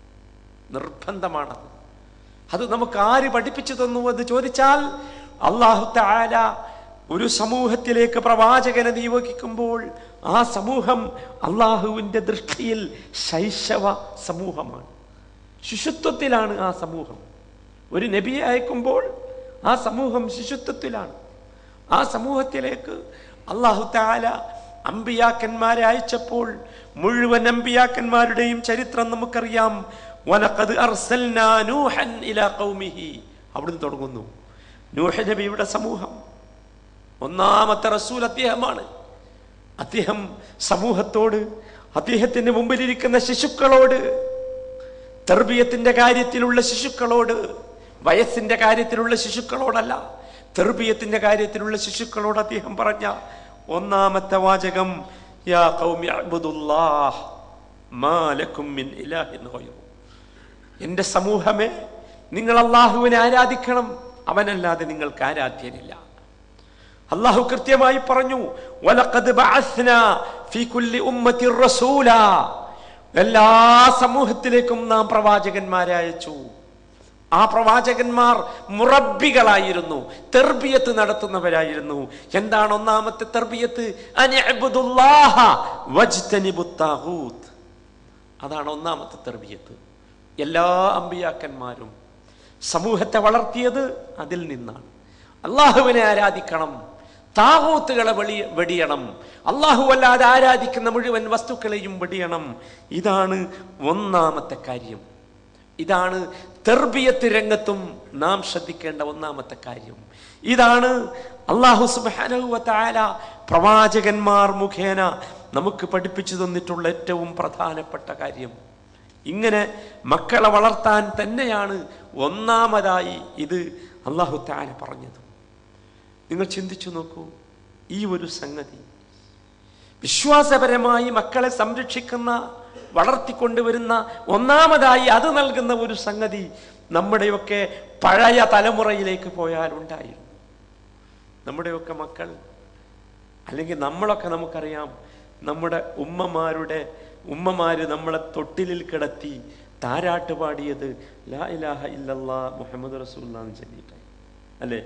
നിർബന്ധമാണത് അത് നമുക്ക് ആര് പഠിപ്പിച്ചു തന്നു എന്ന് ചോദിച്ചാൽ അള്ളാഹു താല ഒരു സമൂഹത്തിലേക്ക് പ്രവാചകനെ നിയോഗിക്കുമ്പോൾ ആ സമൂഹം അള്ളാഹുവിൻ്റെ ദൃഷ്ടിയിൽ ശൈശവ സമൂഹമാണ് ശിശുത്വത്തിലാണ് ആ സമൂഹം ഒരു നബിയെ അയക്കുമ്പോൾ ആ സമൂഹം ശിശുത്വത്തിലാണ് ആ സമൂഹത്തിലേക്ക് അള്ളാഹു താല അമ്പിയാക്കന്മാരെ അയച്ചപ്പോൾ മുഴുവൻ അമ്പിയാക്കന്മാരുടെയും ചരിത്രം നമുക്കറിയാം വലഖദ് അർസൽനാ നൂഹൻ ഇലാ ഖൗമിഹി അവിടുന്ന് തുടങ്ങുന്നു നൂഹ് നബിയുടെ സമൂഹം ഒന്നാമത്തെ റസൂൽ അദ്ദേഹമാണ് അദ്ദേഹം സമൂഹത്തോട് അദ്ദേഹത്തിന്റെ മുമ്പിലിരിക്കുന്ന ശിശുക്കളോട് തെർബിയത്തിന്റെ കാര്യത്തിലുള്ള ശിശുക്കളോട് വയസ്സിന്റെ കാര്യത്തിലുള്ള ശിശുക്കളോടല്ല തെർബിയത്തിന്റെ കാര്യത്തിലുള്ള ശിശുക്കളോട് അദ്ദേഹം പറഞ്ഞ ഒന്നാമത്തെ വാചകം യാ ഖൗമി അഅ്ബുദുല്ലാഹ് മാ ലക്കും മിൻ ഇലാഹിൻ ഗൈറു എന്റെ സമൂഹമേ നിങ്ങൾ അള്ളാഹുവിനെ ആരാധിക്കണം അവനല്ലാതെ നിങ്ങൾക്ക് ആരാധ്യനില്ല അള്ളാഹു കൃത്യമായി പറഞ്ഞു "വലഖദ് ബഅസ്നാ ഫീ കുല്ലി ഉമ്മത്തിൻ റസൂലാ." എല്ലാ സമൂഹത്തിലേക്കും നാം പ്രവാചകന്മാരെ അയച്ചു ആ പ്രവാചകന്മാർ മുറബികളായിരുന്നു തെർബിയത്ത് നടത്തുന്നവരായിരുന്നു എന്താണ് ഒന്നാമത്തെ തെർബിയത്ത് അനിഅ്ബുദുല്ലാഹ വജ്തനിബുത് താഗൂത്ത് അതാണ് ഒന്നാമത്തെ തെർബിയത്ത് എല്ലാ അമ്പിയാക്കന്മാരും സമൂഹത്തെ വളർത്തിയത് അതിൽ നിന്നാണ് അള്ളാഹുവിനെ ആരാധിക്കണം താഹൂത്തുകളെ വെളി വെടിയണം അള്ളാഹു അല്ലാതെ ആരാധിക്കുന്ന മുഴുവൻ വസ്തുക്കളെയും വെടിയണം ഇതാണ് ഒന്നാമത്തെ കാര്യം ഇതാണ് തെർബിയത്ത് രംഗത്തും നാം ശ്രദ്ധിക്കേണ്ട ഒന്നാമത്തെ കാര്യം ഇതാണ് അള്ളാഹു സുബാനുവല പ്രവാചകന്മാർ മുഖേന നമുക്ക് പഠിപ്പിച്ചു തന്നിട്ടുള്ള ഏറ്റവും പ്രധാനപ്പെട്ട കാര്യം ഇങ്ങനെ മക്കളെ വളർത്താൻ തന്നെയാണ് ഒന്നാമതായി ഇത് അള്ളാഹു താല പറഞ്ഞത് നിങ്ങൾ ചിന്തിച്ചു നോക്കൂ ഈ ഒരു സംഗതി വിശ്വാസപരമായി മക്കളെ സംരക്ഷിക്കുന്ന വളർത്തിക്കൊണ്ടുവരുന്ന ഒന്നാമതായി അത് നൽകുന്ന ഒരു സംഗതി നമ്മുടെയൊക്കെ പഴയ തലമുറയിലേക്ക് പോയാൽ ഉണ്ടായിരുന്നു നമ്മുടെയൊക്കെ മക്കൾ അല്ലെങ്കിൽ നമ്മളൊക്കെ നമുക്കറിയാം നമ്മുടെ ഉമ്മമാരുടെ ഉമ്മമാര് നമ്മളെ തൊട്ടിലിൽ കിടത്തി താരാട്ട് പാടിയത് ലാ ഇലാഹ ഇല്ലല്ലാ മുഹമ്മദ് റസൂല്ലാന്ന് ചൊല്ലിയിട്ടായി അല്ലേ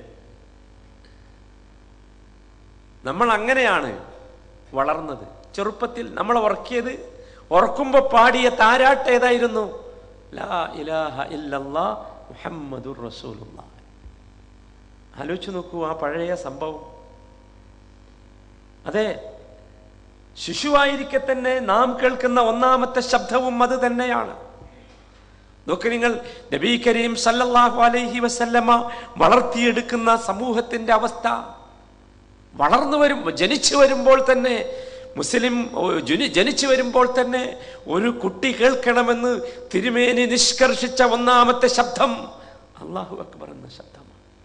നമ്മൾ അങ്ങനെയാണ് വളർന്നത് ചെറുപ്പത്തിൽ നമ്മൾ ഉറക്കിയത് ഉറക്കുമ്പോൾ പാടിയ താരാട്ട് ഏതായിരുന്നു ലാ ഇലാഹ ഇല്ലല്ലാ മുഹമ്മദുർ റസൂലുള്ള ആലോചിച്ച് നോക്കൂ ആ പഴയ സംഭവം അതെ ശിശുവായിരിക്കെ തന്നെ നാം കേൾക്കുന്ന ഒന്നാമത്തെ ശബ്ദവും അത് തന്നെയാണ് നോക്ക് നിങ്ങൾ നബി കരീം സല്ലല്ലാഹു അലൈഹി വസല്ലമ വളർത്തിയെടുക്കുന്ന സമൂഹത്തിന്റെ അവസ്ഥ വളർന്നു വരും ജനിച്ചു വരുമ്പോൾ തന്നെ മുസ്ലിം ഓ, ജുനി- ജനിച്ചു വരുമ്പോൾ തന്നെ ഒരു കുട്ടി കേൾക്കണമെന്ന് തിരുമേനി നിഷ്കർഷിച്ച ഒന്നാമത്തെ ശബ്ദം അള്ളാഹു അക്ബർ എന്ന ശബ്ദമാണ്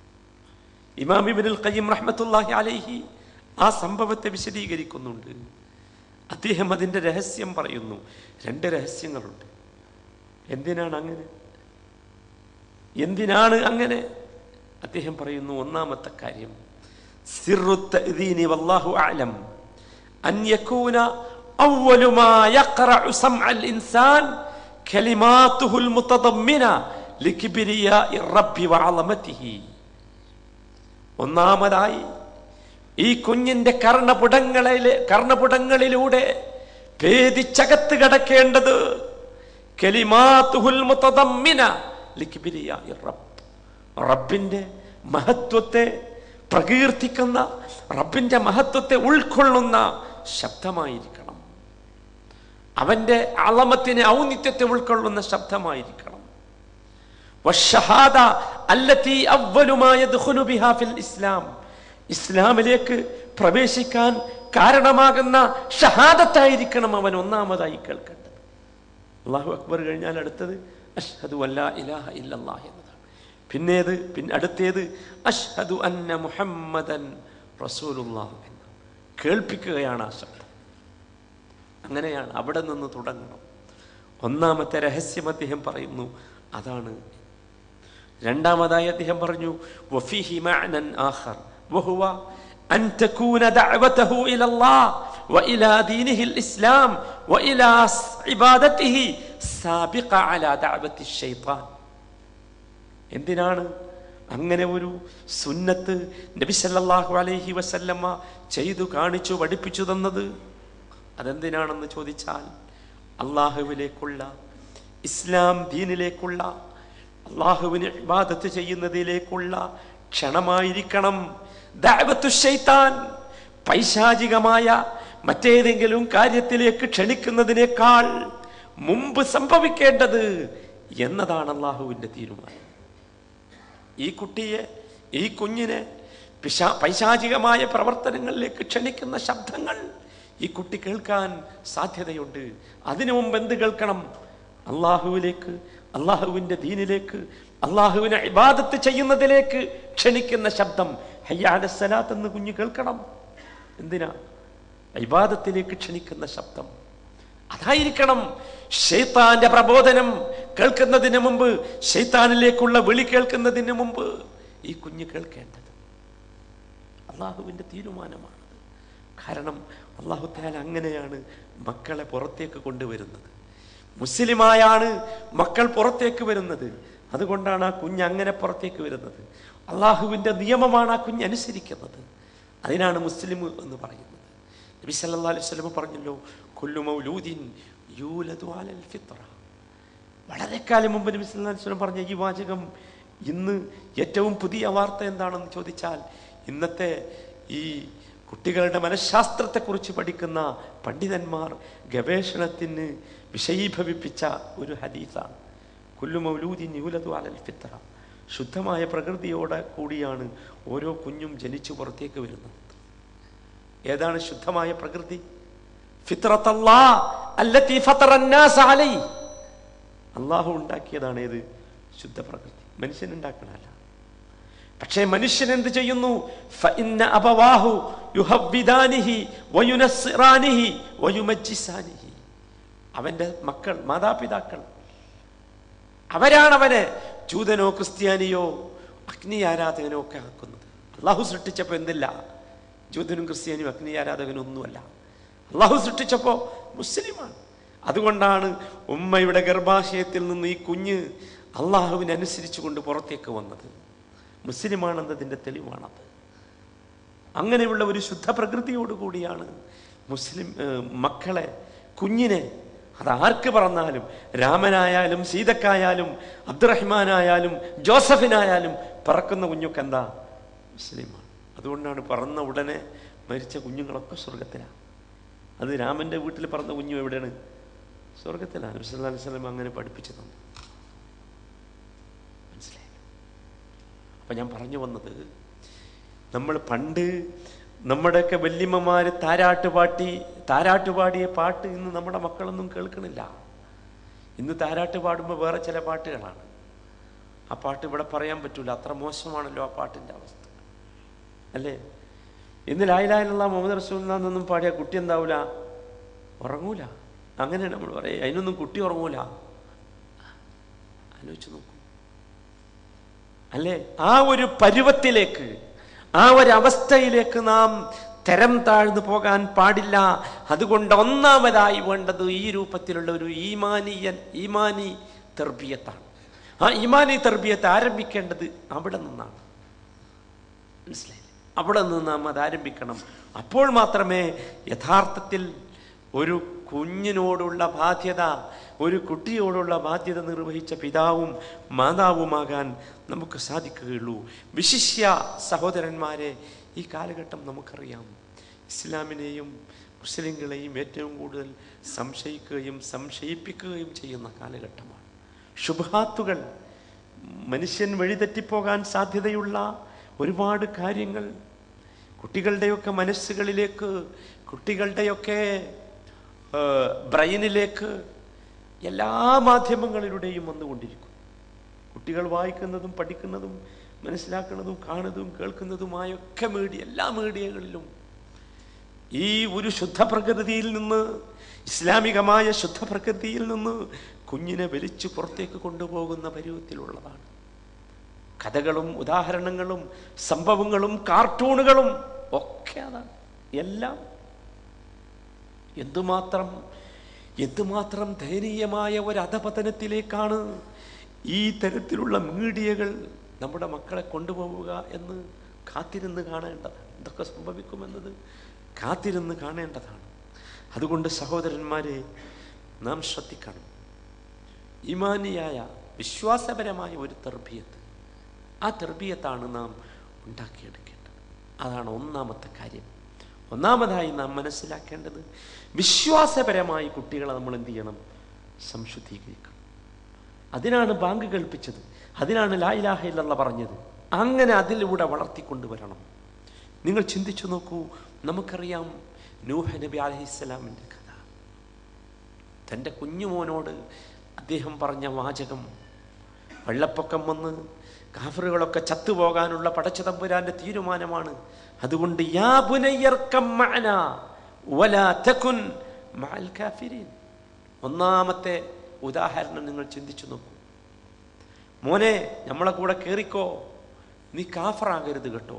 ഇമാം ഇബ്നുൽ ഖയ്യിം റഹ്മത്തുള്ളാഹി അലൈഹി ആ സംഭവത്തെ വിശദീകരിക്കുന്നുണ്ട് അദ്ദേഹം അതിൻ്റെ രഹസ്യം പറയുന്നു രണ്ട് രഹസ്യങ്ങളുണ്ട് എന്തിനാണ് അങ്ങനെ എന്തിനാണ് അങ്ങനെ അദ്ദേഹം പറയുന്നു ഒന്നാമത്തെ കാര്യം സിറു തഅ്ദീനി വല്ലാഹു അഅലം അൻ യകൂന അവ്വലു മാ യഖറഉ സമഅൽ ഇൻസാൻ കലിമാതുഹുൽ മുതദമ്മിന ലികിബ്രിയാഇ റബ്ബി വഅളമതിഹി ഒന്നാമതായി ഈ കുഞ്ഞിന്റെ കർണപുടങ്ങളിലെ കർണപുടങ്ങളിലൂടെ ഭേദിച്ചകത്ത് കിടക്കേണ്ടത് കലിമാതുഹുൽ മുതദമ്മിന ലികിബ്രിയാഇ റബ്ബ് റബ്ബിന്റെ മഹത്വത്തെ പ്രകീർത്തിക്കുന്ന റബ്ബിന്റെ മഹത്വത്തെ ഉൾക്കൊള്ളുന്ന ശബ്ദമായിരിക്കണം അവന്റെ അളമത്തിനെ ഔന്നിത്യത്തെ ഉൾക്കൊള്ളുന്ന ശബ്ദമായിരിക്കണം والشهادة التي أول ما يدخل بها في الإسلام ഇസ്ലാമിലേക്ക് പ്രവേശിക്കാൻ കാരണമാകുന്ന ഷഹാദത്തായിരിക്കണം അവൻ ഒന്നാമതായി കേൾക്കേണ്ടത് അള്ളാഹു അക്ബർ കഴിഞ്ഞാൽ അടുത്തത് അഷ്ഹദു അല്ലാ ഇലാഹ ഇല്ലല്ലാഹ് എന്നതാണ് പിന്നേത് പിന്നെ അടുത്തേത് അഷ്ഹദു അന്ന മുഹമ്മദൻ റസൂലുള്ളാഹ് എന്ന് കേൾപ്പിക്കുകയാണ് ആ ശബ്ദം അങ്ങനെയാണ് അവിടെ നിന്ന് തുടങ്ങണം ഒന്നാമത്തെ രഹസ്യം അദ്ദേഹം പറയുന്നു അതാണ് രണ്ടാമതായി അദ്ദേഹം പറഞ്ഞു വഫീഹി മഅനൻ ആഖർ വഹുവ അൻ തകൂന ദഅവതഹു ഇലല്ലാഹ് وإلى دينه الإسلام وإلى عبادته سابقة على دعوة الشيطان എന്തിനാണ് അങ്ങനെ ഒരു സുന്നത്ത് നബി സല്ലല്ലാഹു അലൈഹി വസല്ലമ്മ ചെയ്തു കാണിച്ചു പഠിപ്പിച്ചു തന്നത് അതെന്തിനാണെന്ന് ചോദിച്ചാൽ അള്ളാഹുവിലേക്കുള്ള ഇസ്ലാം ദീനിലേക്കുള്ള അള്ളാഹുവിന് ഇബാദത്ത് ചെയ്യുന്നതിലേക്കുള്ള ക്ഷണമായിരിക്കണം ദഅവത്തു ശൈത്താൻ പൈശാചികമായ മറ്റേതെങ്കിലും കാര്യത്തിലേക്ക് ക്ഷണിക്കുന്നതിനേക്കാൾ മുമ്പ് സംഭവിക്കേണ്ടത് എന്നതാണ് അള്ളാഹുവിൻ്റെ തീരുമാനം ഈ കുട്ടിയെ ഈ കുഞ്ഞിനെ പിശാ പൈശാചികമായ പ്രവർത്തനങ്ങളിലേക്ക് ക്ഷണിക്കുന്ന ശബ്ദങ്ങൾ ഈ കുട്ടി കേൾക്കാൻ സാധ്യതയുണ്ട് അതിനു മുമ്പ് എന്ത് കേൾക്കണം അള്ളാഹുവിലേക്ക് അള്ളാഹുവിൻ്റെ ദീനിലേക്ക് അള്ളാഹുവിനെ ഇബാദത്ത് ചെയ്യുന്നതിലേക്ക് ക്ഷണിക്കുന്ന ശബ്ദം ഹയ്യാലസലാത്ത് എന്ന് കുഞ്ഞ് കേൾക്കണം എന്തിനാ ഇബാദത്തിലേക്ക് ക്ഷണിക്കുന്ന ശബ്ദം അതായിരിക്കണം ഷെയ്ത്താന്റെ പ്രബോധനം കേൾക്കുന്നതിന് മുമ്പ് ഷെയ്ത്താനിലേക്കുള്ള വിളി കേൾക്കുന്നതിന് മുമ്പ് ഈ കുഞ്ഞ് കേൾക്കേണ്ടത് അള്ളാഹുവിൻ്റെ തീരുമാനമാണത് കാരണം അള്ളാഹു താല അങ്ങനെയാണ് മക്കളെ പുറത്തേക്ക് കൊണ്ടുവരുന്നത് മുസ്ലിമായാണ് മക്കൾ പുറത്തേക്ക് വരുന്നത് അതുകൊണ്ടാണ് ആ കുഞ്ഞ് അങ്ങനെ പുറത്തേക്ക് വരുന്നത് അള്ളാഹുവിൻ്റെ നിയമമാണ് ആ കുഞ്ഞ് അനുസരിക്കുന്നത് അതിനാണ് മുസ്ലിം എന്ന് പറയുന്നത് നബി സല്ലല്ലാഹു അലൈഹി വസല്ലം പറഞ്ഞല്ലോ കുല്ലു മൗലൂദിൻ യൂലദു അലൽ ഫിത്ര വളരെ കാലം മുമ്പ് നബി സല്ലല്ലാഹു അലൈഹി വസല്ലം പറഞ്ഞ ഈ വാചകം ഇന്ന് ഏറ്റവും പുതിയ വാർത്ത എന്താണെന്ന് ചോദിച്ചാൽ ഇന്നത്തെ ഈ കുട്ടികളുടെ മനഃശാസ്ത്രത്തെക്കുറിച്ച് പഠിക്കുന്ന പണ്ഡിതന്മാർ ഗവേഷണത്തിന് വിഷയീഭവിപ്പിച്ച ഒരു ഹദീസാണ് കുല്ലു മൗലൂദിൻ യൂലദു അലൽ ഫിത്ര ശുദ്ധമായ പ്രകൃതിയോടെ കൂടിയാണ് ഓരോ കുഞ്ഞും ജനിച്ചു പുറത്തേക്ക് വരുന്നത് ഏതാണ് ശുദ്ധമായ പ്രകൃതി ഫിത്രത്തല്ലാ അല്ലത്തി ഫത്തറന്നാസ അലൈ അള്ളാഹു ഉണ്ടാക്കിയതാണ് ഏത് ശുദ്ധ പ്രകൃതി മനുഷ്യൻ ഉണ്ടാക്കണല്ല പക്ഷേ മനുഷ്യൻ എന്ത് ചെയ്യുന്നു ഫഇന്ന അബവാഹു യുഹവ്വിദാനിഹി വയുനസ്സിറാനിഹി വയുമജ്ജിസാനിഹി അവന്റെ മക്കൾ മാതാപിതാക്കൾ അവരാണ് അവനെ ജൂതനോ ക്രിസ്ത്യാനിയോ അഗ്നി ആരാധകനോ ഒക്കെ ആക്കുന്നത് അള്ളാഹു സൃഷ്ടിച്ചപ്പോൾ എന്തില്ല ജൂതനും ക്രിസ്ത്യാനിയും അഗ്നി ആരാധകനും ഒന്നുമല്ല അള്ളാഹു സൃഷ്ടിച്ചപ്പോൾ മുസ്ലിമാണ് അതുകൊണ്ടാണ് ഉമ്മയുടെ ഗർഭാശയത്തിൽ നിന്ന് ഈ കുഞ്ഞ് അള്ളാഹുവിനനുസരിച്ച് കൊണ്ട് പുറത്തേക്ക് വന്നത് മുസ്ലിമാണെന്നതിൻ്റെ തെളിവാണത് അങ്ങനെയുള്ള ഒരു ശുദ്ധ പ്രകൃതിയോടുകൂടിയാണ് മുസ്ലിം ഏഹ്, മക്കളെ കുഞ്ഞിനെ അത് ആർക്ക് പറഞ്ഞാലും രാമനായാലും സീതക്കായാലും അബ്ദുറഹ്മാനായാലും ജോസഫിനായാലും പറക്കുന്ന കുഞ്ഞുക്ക് എന്താ മുസ്ലിമാണ് അതുകൊണ്ടാണ് പറന്ന ഉടനെ മരിച്ച കുഞ്ഞുങ്ങളൊക്കെ സ്വർഗത്തിലാണ് അത് രാമൻ്റെ വീട്ടിൽ പറന്ന കുഞ്ഞു എവിടെയാണ് സ്വർഗത്തിലാണ് നബി അലൈഹി സ്വലം അങ്ങനെ പഠിപ്പിച്ചു തന്നു മനസ്സിലായി അപ്പം ഞാൻ പറഞ്ഞു വന്നത് നമ്മൾ പണ്ട് നമ്മുടെയൊക്കെ വല്യമ്മമാർ താരാട്ട് പാട്ടി താരാട്ട് പാടിയ പാട്ട് ഇന്ന് നമ്മുടെ മക്കളൊന്നും കേൾക്കണില്ല ഇന്ന് താരാട്ട് പാടുമ്പോൾ വേറെ ചില പാട്ടുകളാണ് ആ പാട്ട് ഇവിടെ പറയാൻ പറ്റൂല അത്ര മോശമാണല്ലോ ആ പാട്ടിൻ്റെ അവസ്ഥ അല്ലേ ഇന്ന് ലായിലായുള്ള മുഹമ്മദ് റസൂലിനൊന്നും പാടിയ കുട്ടി എന്താവൂല ഉറങ്ങൂല അങ്ങനെയാണ് നമ്മൾ പറയുക അതിനൊന്നും കുട്ടി ഉറങ്ങൂല ആലോചിച്ച് നോക്കൂ അല്ലേ ആ ഒരു പരുവത്തിലേക്ക് ആ ഒരു അവസ്ഥയിലേക്ക് നാം തരം താഴ്ന്നു പോകാൻ പാടില്ല അതുകൊണ്ട് ഒന്നാമതായി വേണ്ടത് ഈ രൂപത്തിലുള്ള ഒരു ഈമാനിയൻ ഈമാനി തെർബിയത്താണ് ആ ഈമാനി തെർബിയത്ത് ആരംഭിക്കേണ്ടത് അവിടെ നിന്നാണ് മനസ്സിലായില്ലേ അവിടെ നിന്ന് നാം അത് ആരംഭിക്കണം അപ്പോൾ മാത്രമേ യഥാർത്ഥത്തിൽ ഒരു കുഞ്ഞിനോടുള്ള ബാധ്യത ഒരു കുട്ടിയോടുള്ള ബാധ്യത നിർവഹിച്ച പിതാവും മാതാവുമാകാൻ നമുക്ക് സാധിക്കുകയുള്ളൂ വിശിഷ്യ സഹോദരന്മാരെ ഈ കാലഘട്ടം നമുക്കറിയാം ഇസ്ലാമിനെയും മുസ്ലിങ്ങളെയും ഏറ്റവും കൂടുതൽ സംശയിക്കുകയും സംശയിപ്പിക്കുകയും ചെയ്യുന്ന കാലഘട്ടമാണ് ശുഭാത്തുകൾ മനുഷ്യൻ വഴിതെറ്റിപ്പോകാൻ സാധ്യതയുള്ള ഒരുപാട് കാര്യങ്ങൾ കുട്ടികളുടെയൊക്കെ മനസ്സുകളിലേക്ക് കുട്ടികളുടെയൊക്കെ ആ, ബ്രെയിനിലേക്ക് എല്ലാ മാധ്യമങ്ങളിലൂടെയും വന്നുകൊണ്ടിരിക്കും കുട്ടികൾ വായിക്കുന്നതും പഠിക്കുന്നതും മനസ്സിലാക്കുന്നതും കാണുന്നതും കേൾക്കുന്നതുമായൊക്കെ മീഡിയ എല്ലാ മീഡിയകളിലും ഈ ഒരു ശുദ്ധ പ്രകൃതിയിൽ നിന്ന് ഇസ്ലാമികമായ ശുദ്ധ പ്രകൃതിയിൽ നിന്ന് കുഞ്ഞിനെ വലിച്ചു പുറത്തേക്ക് കൊണ്ടുപോകുന്ന പരുവത്തിലുള്ളതാണ് കഥകളും ഉദാഹരണങ്ങളും സംഭവങ്ങളും കാർട്ടൂണുകളും ഒക്കെ അതാണ് എല്ലാം എന്തുമാത്രം എന്തുമാത്രം ദയനീയമായ ഒരു അധപതനത്തിലേക്കാണ് ഈ തരത്തിലുള്ള മീഡിയകൾ നമ്മുടെ മക്കളെ കൊണ്ടുപോവുക എന്ന് കാത്തിരുന്ന് കാണേണ്ടതാണ് എന്തൊക്കെ സംഭവിക്കുമെന്നത് കാത്തിരുന്ന് കാണേണ്ടതാണ് അതുകൊണ്ട് സഹോദരന്മാരെ നാം ശ്രദ്ധിക്കണം ഇമാനിയായ വിശ്വാസപരമായ ഒരു തെർബിയത്ത് ആ തെർബിയത്താണ് നാം ഉണ്ടാക്കിയെടുക്കേണ്ടത് അതാണ് ഒന്നാമത്തെ കാര്യം ഒന്നാമതായി നാം മനസ്സിലാക്കേണ്ടത് വിശ്വാസപരമായി കുട്ടികളെ നമ്മൾ എന്ത് ചെയ്യണം സംശുദ്ധീകരിക്കണം അതിനാണ് ബാങ്ക് കൽപ്പിച്ചത് അതിനാണ് ലായിലാഹ ഇല്ലല്ല പറഞ്ഞത് അങ്ങനെ അതിലൂടെ വളർത്തിക്കൊണ്ടുവരണം നിങ്ങൾ ചിന്തിച്ചു നോക്കൂ നമുക്കറിയാം നൂഹ നബി അലഹിസ്സലാമിൻ്റെ കഥ തൻ്റെ കുഞ്ഞുമോനോട് അദ്ദേഹം പറഞ്ഞ വാചകം വെള്ളപ്പൊക്കം വന്ന് കാഫറുകളൊക്കെ ചത്തുപോകാനുള്ള പടച്ചതമ്പുരാന്റെ തീരുമാനമാണ് അതുകൊണ്ട് യാ ബുനയ്യർക്കം മഅന വലാ തകുൻ മഅൽ കാഫിരീൻ ഒന്നാമത്തെ ഉദാഹരണം നിങ്ങൾ ചിന്തിച്ചു നോക്കൂ മോനെ നമ്മളെ കൂടെ കേറിക്കോ നീ കാഫറാകരുത് കേട്ടോ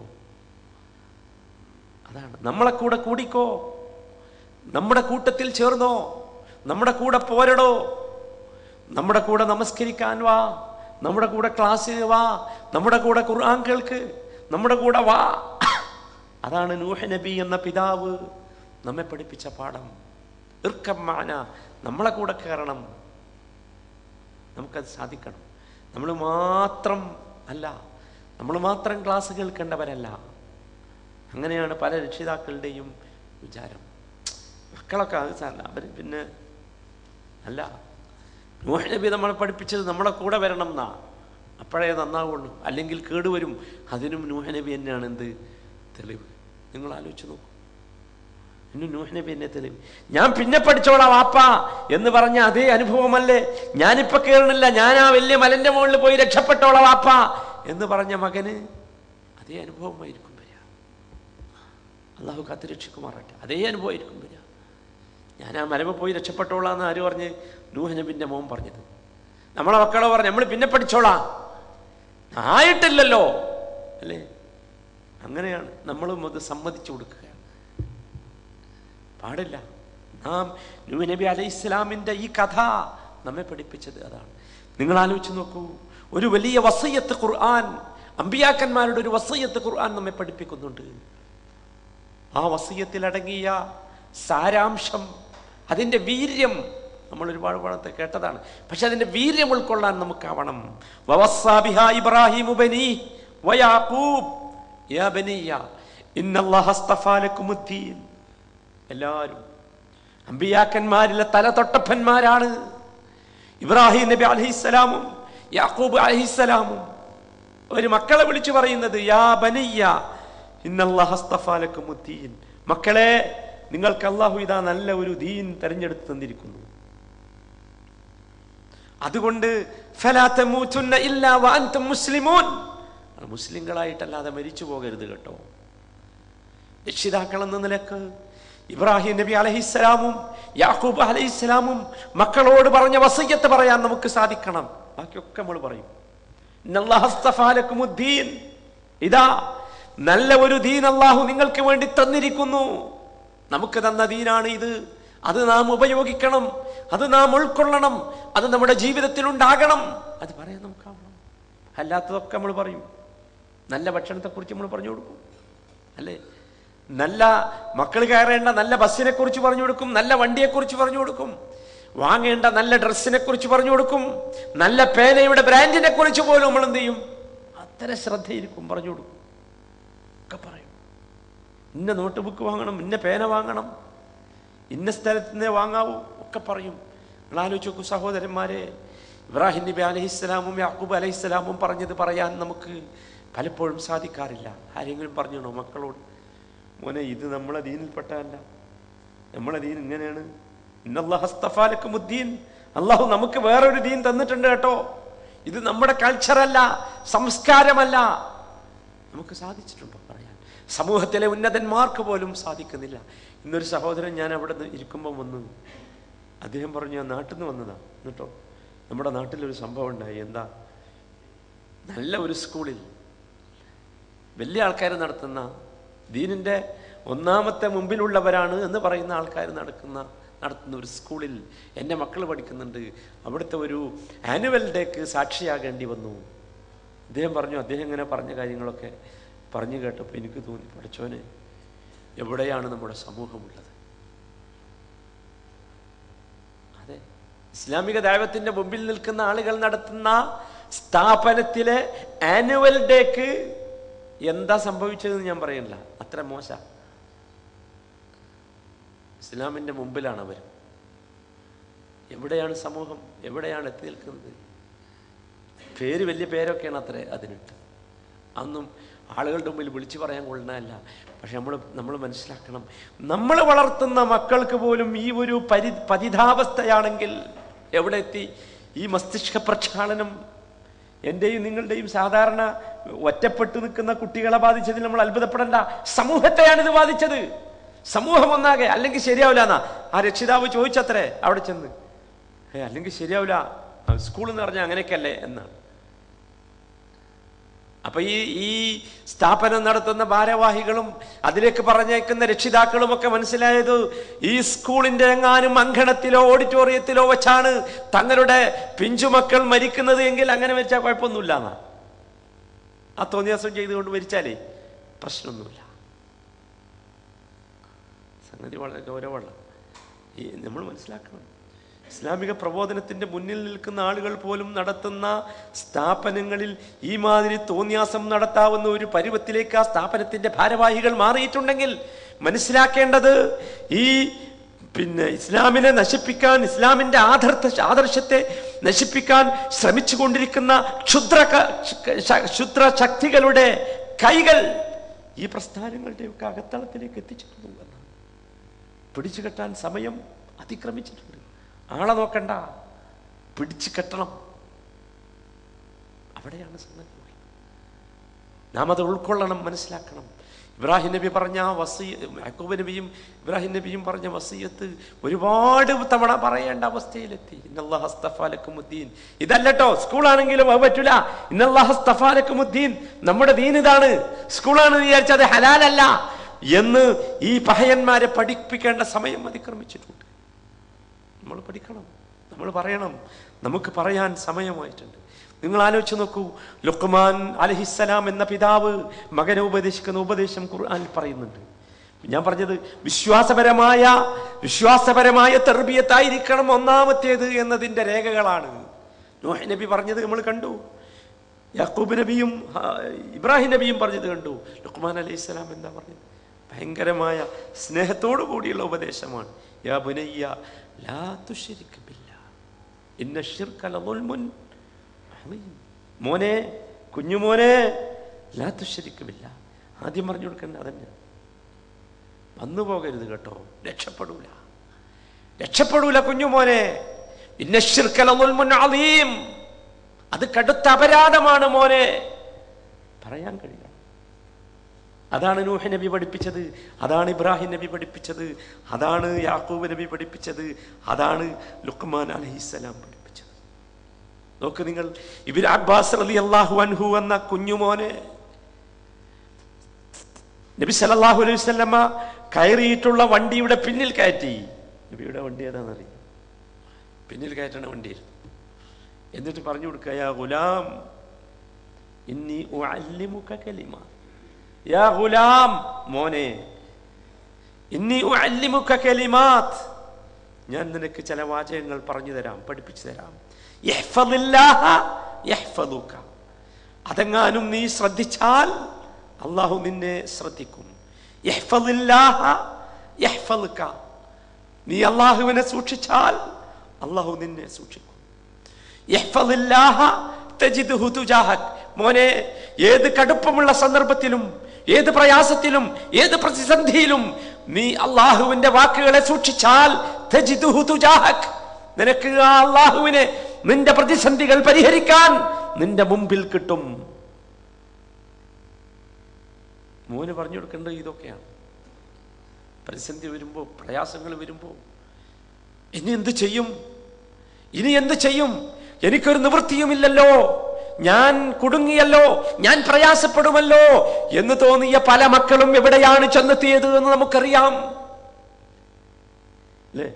അതാണ് നമ്മളെ കൂടെ കൂടിക്കോ നമ്മുടെ കൂട്ടത്തിൽ ചേർന്നോ നമ്മുടെ കൂടെ പോരടോ നമ്മുടെ കൂടെ നമസ്കരിക്കാൻ വാ നമ്മുടെ കൂടെ ക്ലാസ്സിന് വാ നമ്മുടെ കൂടെ ഖുർആൻ കേൾക്ക് നമ്മുടെ കൂടെ വാ അതാണ് നൂഹ നബി എന്ന പിതാവ് നമ്മെ പഠിപ്പിച്ച പാഠം ഇർക്കമ്മാന നമ്മളെ കൂടെ കയറണം നമുക്കത് സാധിക്കണം നമ്മൾ മാത്രം അല്ല നമ്മൾ മാത്രം ക്ലാസ് കേൾക്കേണ്ടവരല്ല അങ്ങനെയാണ് പല രക്ഷിതാക്കളുടെയും വിചാരം മക്കളൊക്കെ അത് സാറല്ല അവർ പിന്നെ അല്ല നൂഹ് നബി നമ്മളെ പഠിപ്പിച്ചത് നമ്മളെ കൂടെ വരണം എന്നാ അപ്പോഴേ നന്നാവുള്ളൂ അല്ലെങ്കിൽ കേടുവരും അതിനും നൂഹ നബി തന്നെയാണ് എന്ത് തെളിവ് നിങ്ങൾ ആലോചിച്ച് നോക്കൂ ഇന്ന് നൂഹ് നബി എന്നെ തെളിവ് ഞാൻ പിന്നെ പഠിച്ചോളാം വാപ്പ എന്ന് പറഞ്ഞ അതേ അനുഭവമല്ലേ ഞാനിപ്പോ കേറണില്ല ഞാൻ ആ വലിയ മലന്റെ മുകളിൽ പോയി രക്ഷപ്പെട്ടോളാം വാപ്പ എന്ന് പറഞ്ഞ മകന് അതേ അനുഭവമായിരിക്കും വരിക അള്ളാഹു കാത്ത് രക്ഷിക്കുമാറട്ടെ അതേ അനുഭവമായിരിക്കും വരിക ഞാൻ ആ മലമ പോയി രക്ഷപ്പെട്ടോളാന്ന് ആര് പറഞ്ഞ് നൂഹ് നബിന്റെ മോൻ പറഞ്ഞത് നമ്മളെ മക്കളെ പറഞ്ഞു നമ്മൾ പിന്നെ പഠിച്ചോളാം ആയിട്ടില്ലല്ലോ അല്ലേ അങ്ങനെയാണ് നമ്മളും അത് സമ്മതിച്ചു കൊടുക്കുക പാടില്ല നാം നൂഹ് നബി അലൈഹി ഇസ്ലാമിൻ്റെ ഈ കഥ നമ്മെ പഠിപ്പിച്ചത് അതാണ് നിങ്ങൾ ആലോചിച്ച് നോക്കൂ ഒരു വലിയ വസയ്യത്ത് ഖുർആൻ അമ്പിയാക്കന്മാരുടെ ഒരു വസയ്യത്ത് ഖുർആൻ നമ്മെ പഠിപ്പിക്കുന്നുണ്ട് ആ വസയ്യത്തിൽ അടങ്ങിയ സാരാംശം അതിൻ്റെ വീര്യം നമ്മൾ ഒരുപാട് പണത്തെ കേട്ടതാണ് പക്ഷെ അതിൻ്റെ വീര്യം ഉൾക്കൊള്ളാൻ നമുക്കാവണം വവസ്സാ ബിഹാ ഇബ്രാഹിമു ബനീ വയാഖൂബ് യാ ബനിയ ഇന്നല്ലാഹ അസ്തഫാ ലക്കുമുദ്ദീൻ എല്ലാവരും അമ്പിയാക്കന്മാരിലെ തലതൊട്ടപ്പന്മാരാണ് ഇബ്രാഹിം നബി അലഹിസ്സലാമും യാക്കൂബ് അലഹിസ്സലാമും ഒരു മക്കളെ വിളിച്ചു പറയുന്നത് യാ ബനിയ ഇന്നല്ലാഹ അസ്തഫാ ലക്കുമുദ്ദീൻ മക്കളെ നിങ്ങൾക്ക് അള്ളാഹു ഇതാ നല്ല ഒരു ദീൻ തെരഞ്ഞെടുത്ത് തന്നിരിക്കുന്നു അതുകൊണ്ട് ഫലാ തമൂതുന്ന ഇല്ലാ വഅൻതും മുസ്ലിമൂൻ മുസ്ലിങ്ങളായിട്ടല്ലാതെ മരിച്ചു പോകരുത് കേട്ടോ രക്ഷിതാക്കൾ എന്ന നിലക്ക് ഇബ്രാഹിം നബി അലഹിസ്സലാമും യാക്കൂബ് അലഹിസ്സലാമും മക്കളോട് പറഞ്ഞ വസയ്യത്ത് പറയാൻ നമുക്ക് സാധിക്കണം ബാക്കിയൊക്കെ നമ്മൾ പറയും ഇന്നല്ലാഹ അസ്തഫാ ലക്കുമുദ്ദീൻ. ഇതാ നല്ല ഒരു ദീൻ അള്ളാഹു നിങ്ങൾക്ക് വേണ്ടി തന്നിരിക്കുന്നു നമുക്ക് തന്ന ദീനാണ് ഇത് അത് നാം ഉപയോഗിക്കണം അത് നാം ഉൾക്കൊള്ളണം അത് നമ്മുടെ ജീവിതത്തിൽ ഉണ്ടാകണം അത് പറയാൻ നമുക്കാവണം അല്ലാത്തതൊക്കെ നമ്മൾ പറയും നല്ല ഭക്ഷണത്തെക്കുറിച്ച് നമ്മൾ പറഞ്ഞു കൊടുക്കും അല്ലേ നല്ല മക്കൾ കയറേണ്ട നല്ല ബസ്സിനെ കുറിച്ച് പറഞ്ഞു കൊടുക്കും നല്ല വണ്ടിയെക്കുറിച്ച് പറഞ്ഞു കൊടുക്കും വാങ്ങേണ്ട നല്ല ഡ്രസ്സിനെ കുറിച്ച് പറഞ്ഞു കൊടുക്കും നല്ല പേനയുടെ ബ്രാൻഡിനെ കുറിച്ച് പോലും നമ്മൾ എന്ത് ചെയ്യും അത്ര ശ്രദ്ധയിരിക്കും പറഞ്ഞു കൊടുക്കും ഒക്കെ പറയും ഇന്ന നോട്ട് ബുക്ക് വാങ്ങണം ഇന്ന പേന വാങ്ങണം ഇന്ന സ്ഥലത്ത് നിന്നേ വാങ്ങാവൂ ഒക്കെ പറയും നിങ്ങൾ ആലോചിച്ച് നോക്കൂ സഹോദരന്മാരെ ഇബ്രാഹിം നബി അലഹിസ്സലാമും യാക്കൂബ് അലഹിസ്സലാമും പറഞ്ഞത് പറയാൻ നമുക്ക് പലപ്പോഴും സാധിക്കാറില്ല ആരെങ്കിലും പറഞ്ഞോ മക്കളോട് മോനെ ഇത് നമ്മളെ ദീനിൽപ്പെട്ടതല്ല നമ്മളെ ദീൻ ഇങ്ങനെയാണ് ഇന്നല്ലാഹസ്തഫാലക്കുമുദ്ദീൻ അള്ളാഹു നമുക്ക് വേറൊരു ദീൻ തന്നിട്ടുണ്ട് കേട്ടോ ഇത് നമ്മുടെ കൾച്ചറല്ല സംസ്കാരമല്ല നമുക്ക് സാധിച്ചിട്ടുണ്ടോ പറയാൻ സമൂഹത്തിലെ ഉന്നതന്മാർക്ക് പോലും സാധിക്കുന്നില്ല ഇന്നൊരു സഹോദരൻ ഞാൻ അവിടെ നിന്ന് ഇരിക്കുമ്പോൾ വന്നു അദ്ദേഹം പറഞ്ഞു ഞാൻ നാട്ടിൽ നിന്ന് വന്നതാ എന്നിട്ടോ നമ്മുടെ നാട്ടിലൊരു സംഭവം ഉണ്ടായി എന്താ നല്ല ഒരു സ്കൂളിൽ വലിയ ആൾക്കാർ നടത്തുന്ന ദീനിൻ്റെ ഒന്നാമത്തെ മുമ്പിലുള്ളവരാണ് എന്ന് പറയുന്ന ആൾക്കാർ നടക്കുന്ന നടത്തുന്ന ഒരു സ്കൂളിൽ എൻ്റെ മക്കൾ പഠിക്കുന്നുണ്ട് അവിടുത്തെ ഒരു ആനുവൽ ഡേക്ക് സാക്ഷിയാകേണ്ടി വന്നു അദ്ദേഹം പറഞ്ഞു അദ്ദേഹം ഇങ്ങനെ പറഞ്ഞ കാര്യങ്ങളൊക്കെ പറഞ്ഞു കേട്ടപ്പോൾ എനിക്ക് തോന്നി പഠിച്ചോനെ എവിടെയാണ് നമ്മുടെ സമൂഹമുള്ളത് അതെ ഇസ്ലാമിക ദൈവത്തിൻ്റെ മുമ്പിൽ നിൽക്കുന്ന ആളുകൾ നടത്തുന്ന സ്ഥാപനത്തിലെ ആനുവൽ ഡേക്ക് എന്താ സംഭവിച്ചതെന്ന് ഞാൻ പറയുന്നില്ല അത്ര മോശ ഇസ്ലാമിൻ്റെ മുമ്പിലാണ് അവർ എവിടെയാണ് സമൂഹം എവിടെയാണ് എത്തി നിൽക്കുന്നത് പേര് വലിയ പേരൊക്കെയാണ് അത്രേ അതിനിട്ട് അതൊന്നും ആളുകളുടെ മുമ്പിൽ വിളിച്ചു പറയാൻ കൊള്ളണമല്ല പക്ഷെ നമ്മൾ നമ്മൾ മനസ്സിലാക്കണം നമ്മൾ വളർത്തുന്ന മക്കൾക്ക് പോലും ഈ ഒരു പരി പതിതാവസ്ഥയാണെങ്കിൽ എവിടെ എത്തി ഈ മസ്തിഷ്ക പ്രക്ഷാളനം എൻ്റെയും നിങ്ങളുടെയും സാധാരണ ഒറ്റപ്പെട്ടു നിൽക്കുന്ന കുട്ടികളെ ബാധിച്ചതിൽ നമ്മൾ അത്ഭുതപ്പെടേണ്ട സമൂഹത്തെയാണ് ഇത് ബാധിച്ചത് സമൂഹം ഒന്നാകെ അല്ലെങ്കിൽ ശരിയാവില്ല എന്നാ ആ രക്ഷിതാവ് ചോദിച്ചത്രേ അവിടെ ചെന്ന് ഏ അല്ലെങ്കിൽ ശരിയാവില്ല സ്കൂളിൽ നിന്ന് പറഞ്ഞാൽ അങ്ങനെയൊക്കെയല്ലേ എന്നാണ് അപ്പൊ ഈ ഈ സ്ഥാപനം നടത്തുന്ന ഭാരവാഹികളും അതിലേക്ക് പറഞ്ഞേക്കുന്ന രക്ഷിതാക്കളും ഒക്കെ മനസ്സിലായത് ഈ സ്കൂളിന്റെ എങ്ങാനും അങ്കണത്തിലോ ഓഡിറ്റോറിയത്തിലോ വെച്ചാണ് തങ്ങളുടെ പിഞ്ചുമക്കൾ മരിക്കുന്നത് എങ്കിൽ അങ്ങനെ വെച്ചാൽ കുഴപ്പമൊന്നുമില്ല എന്നാ ആ തോന്നിയാസം ചെയ്തുകൊണ്ട് മരിച്ചാലേ പ്രശ്നമൊന്നുമില്ല സംഗതി വളരെ ഗൗരവമുള്ള ഈ നമ്മൾ മനസ്സിലാക്കണം ഇസ്ലാമിക പ്രബോധനത്തിന്റെ മുന്നിൽ നിൽക്കുന്ന ആളുകൾ പോലും നടത്തുന്ന സ്ഥാപനങ്ങളിൽ ഈ മാതിരി തോന്നിയാസം നടത്താവുന്ന ഒരു പരുവത്തിലേക്ക് ആ സ്ഥാപനത്തിന്റെ ഭാരവാഹികൾ മാറിയിട്ടുണ്ടെങ്കിൽ മനസ്സിലാക്കേണ്ടത് ഈ പിന്നെ ഇസ്ലാമിനെ നശിപ്പിക്കാൻ ഇസ്ലാമിന്റെ ആദർശ ആദർശത്തെ നശിപ്പിക്കാൻ ശ്രമിച്ചുകൊണ്ടിരിക്കുന്ന ക്ഷുദ്ര ക്ഷുദ്ര ശക്തികളുടെ കൈകൾ ഈ പ്രസ്ഥാനങ്ങളുടെയൊക്കെ അകത്തളത്തിലേക്ക് എത്തിച്ചിട്ടുണ്ട് എന്നാണ് പിടിച്ചു കെട്ടാൻ സമയം അതിക്രമിച്ചിട്ടുണ്ട് ആളെ നോക്കണ്ട പിടിച്ചു കെട്ടണം അവിടെയാണ് സംഗതി നാം അത് ഉൾക്കൊള്ളണം മനസ്സിലാക്കണം ഇബ്രാഹിം നബി പറഞ്ഞ ആ വസീ യാക്കൂബ് നബിയും ഇബ്രാഹിം നബിയും പറഞ്ഞ വസീയത്ത് ഒരുപാട് തവണ പറയേണ്ട അവസ്ഥയിലെത്തി ഇന്നല്ലാഹസ്തഫാലക്കുമുദ്ദീൻ ഇതല്ലട്ടോ സ്കൂളാണെങ്കിലും അത് പറ്റൂല ഇന്നല്ലാഹസ്തഫാലക്കുമുദ്ദീൻ നമ്മുടെ ദീൻ ഇതാണ് സ്കൂളാണെന്ന് വിചാരിച്ചത് ഹലാലല്ല എന്ന് ഈ പഹയന്മാരെ പഠിപ്പിക്കേണ്ട സമയം അതിക്രമിച്ചിട്ടുണ്ട് നമ്മൾ പഠിക്കണം നമ്മൾ പറയണം നമുക്ക് പറയാൻ സമയമായിട്ടുണ്ട് നിങ്ങൾ ആലോചിച്ച് നോക്കൂ ലുക്മാൻ അലഹിസ്സലാം എന്ന പിതാവ് മകനെ ഉപദേശിക്കുന്ന ഉപദേശം ഖുർആനിൽ പറയുന്നുണ്ട് ഞാൻ പറഞ്ഞത് വിശ്വാസപരമായ വിശ്വാസപരമായ തെർബിയത്തായിരിക്കണം ഒന്നാമത്തേത് എന്നതിൻ്റെ രേഖകളാണ് നോഹ് നബി പറഞ്ഞത് നമ്മൾ കണ്ടു യാക്കൂബ് നബിയും ആ, ഇബ്രാഹിം നബിയും പറഞ്ഞത് കണ്ടു ലുക്മാൻ അലൈഹി സ്വലാം എന്താ പറഞ്ഞത് ഭയങ്കരമായ സ്നേഹത്തോടു കൂടിയുള്ള ഉപദേശമാണ് യാ ബുനയ്യ ലാ തുശ്രിക് ബില്ലാ ഇന്ന ശിർക ലദുൽമുൻ അളീം. മോനെ കുഞ്ഞുമോനെ ലാ തുശ്രിക് ബില്ലാ ആദ്യം പറഞ്ഞു കൊടുക്കേണ്ട അതന്നെ വന്നു പോകരുത് കേട്ടോ രക്ഷപ്പെടൂല രക്ഷപ്പെടൂല കുഞ്ഞുമോനെ ഇന്ന ശിർക ലദുൽമുൻ അളീം അത് കടുത്ത അപരാധമാണ് മോനെ പറയാൻ കഴിയണം അതാണ് നൂഹ് നബി പഠിപ്പിച്ചത് അതാണ് ഇബ്രാഹിം നബി പഠിപ്പിച്ചത് അതാണ് യാക്കൂബ് നബി പഠിപ്പിച്ചത് അതാണ് ലുക്മാൻ അലഹിസ്സലാം പഠിപ്പിച്ചത് നോക്ക് നിങ്ങൾ ഇബിൻ അബ്ബാസ് അലി അള്ളാഹു അൻഹു എന്ന കുഞ്ഞുമോനെ നബി സല്ലല്ലാഹു അലൈഹി വസല്ലമ കയറിയിട്ടുള്ള വണ്ടിയുടെ പിന്നിൽ കയറ്റി നബിയുടെ വണ്ടി ഏതാണെന്നറിയാം പിന്നിൽ കയറ്റണ വണ്ടിയായിരുന്നു എന്നിട്ട് പറഞ്ഞു കൊടുക്കുക യാ ഗുലാം ഇന്നി ഉഅല്ലിമുക കലിമ യാ ഗുലാം മോനെ ഇന്നി ഉഅല്ലിമുക കലിമാത്ത് ഞാൻ നിനക്ക് ചില വാചകങ്ങൾ പറഞ്ഞു തരാം പഠിപ്പിച്ചു തരാം യഹ്ഫദില്ലാഹ യഹ്ഫദുക അതെങ്ങാനും നീ ശ്രദ്ധിച്ചാൽ അള്ളാഹു നിന്നെ ശ്രദ്ധിക്കും യഹ്ഫദില്ലാഹ യഹ്ഫദുക നീ അള്ളാഹുവിനെ സൂക്ഷിച്ചാൽ അള്ളാഹു നിന്നെ സൂക്ഷിക്കും യഹ്ഫദില്ലാഹ തജിദ്ഹു തുജാഹക്. മോനെ ഏത് കടുപ്പമുള്ള സന്ദർഭത്തിലും ഏത് പ്രയാസത്തിലും ഏത് പ്രതിസന്ധിയിലും നീ അള്ളാഹുവിന്റെ വാക്കുകളെ സൂക്ഷിച്ചാൽ തജിദ്ഹു തുജാഹക്. നിനക്ക് ആ അള്ളാഹുവിനെ നിന്റെ പ്രതിസന്ധികൾ പരിഹരിക്കാൻ നിന്റെ മുമ്പിൽ കിട്ടും മോന് പറഞ്ഞു കൊടുക്കേണ്ടത് ഇതൊക്കെയാണ് പ്രതിസന്ധി വരുമ്പോൾ പ്രയാസങ്ങൾ വരുമ്പോൾ ഇനി എന്ത് ചെയ്യും ഇനി എന്ത് ചെയ്യും എനിക്കൊരു നിവൃത്തിയുമില്ലല്ലോ ഞാൻ കുടുങ്ങിയല്ലോ ഞാൻ പ്രയാസപ്പെടുമല്ലോ എന്ന് തോന്നിയ പല മക്കളും എവിടെയാണ് ചെന്നെത്തിയത് എന്ന് നമുക്കറിയാം അല്ലേ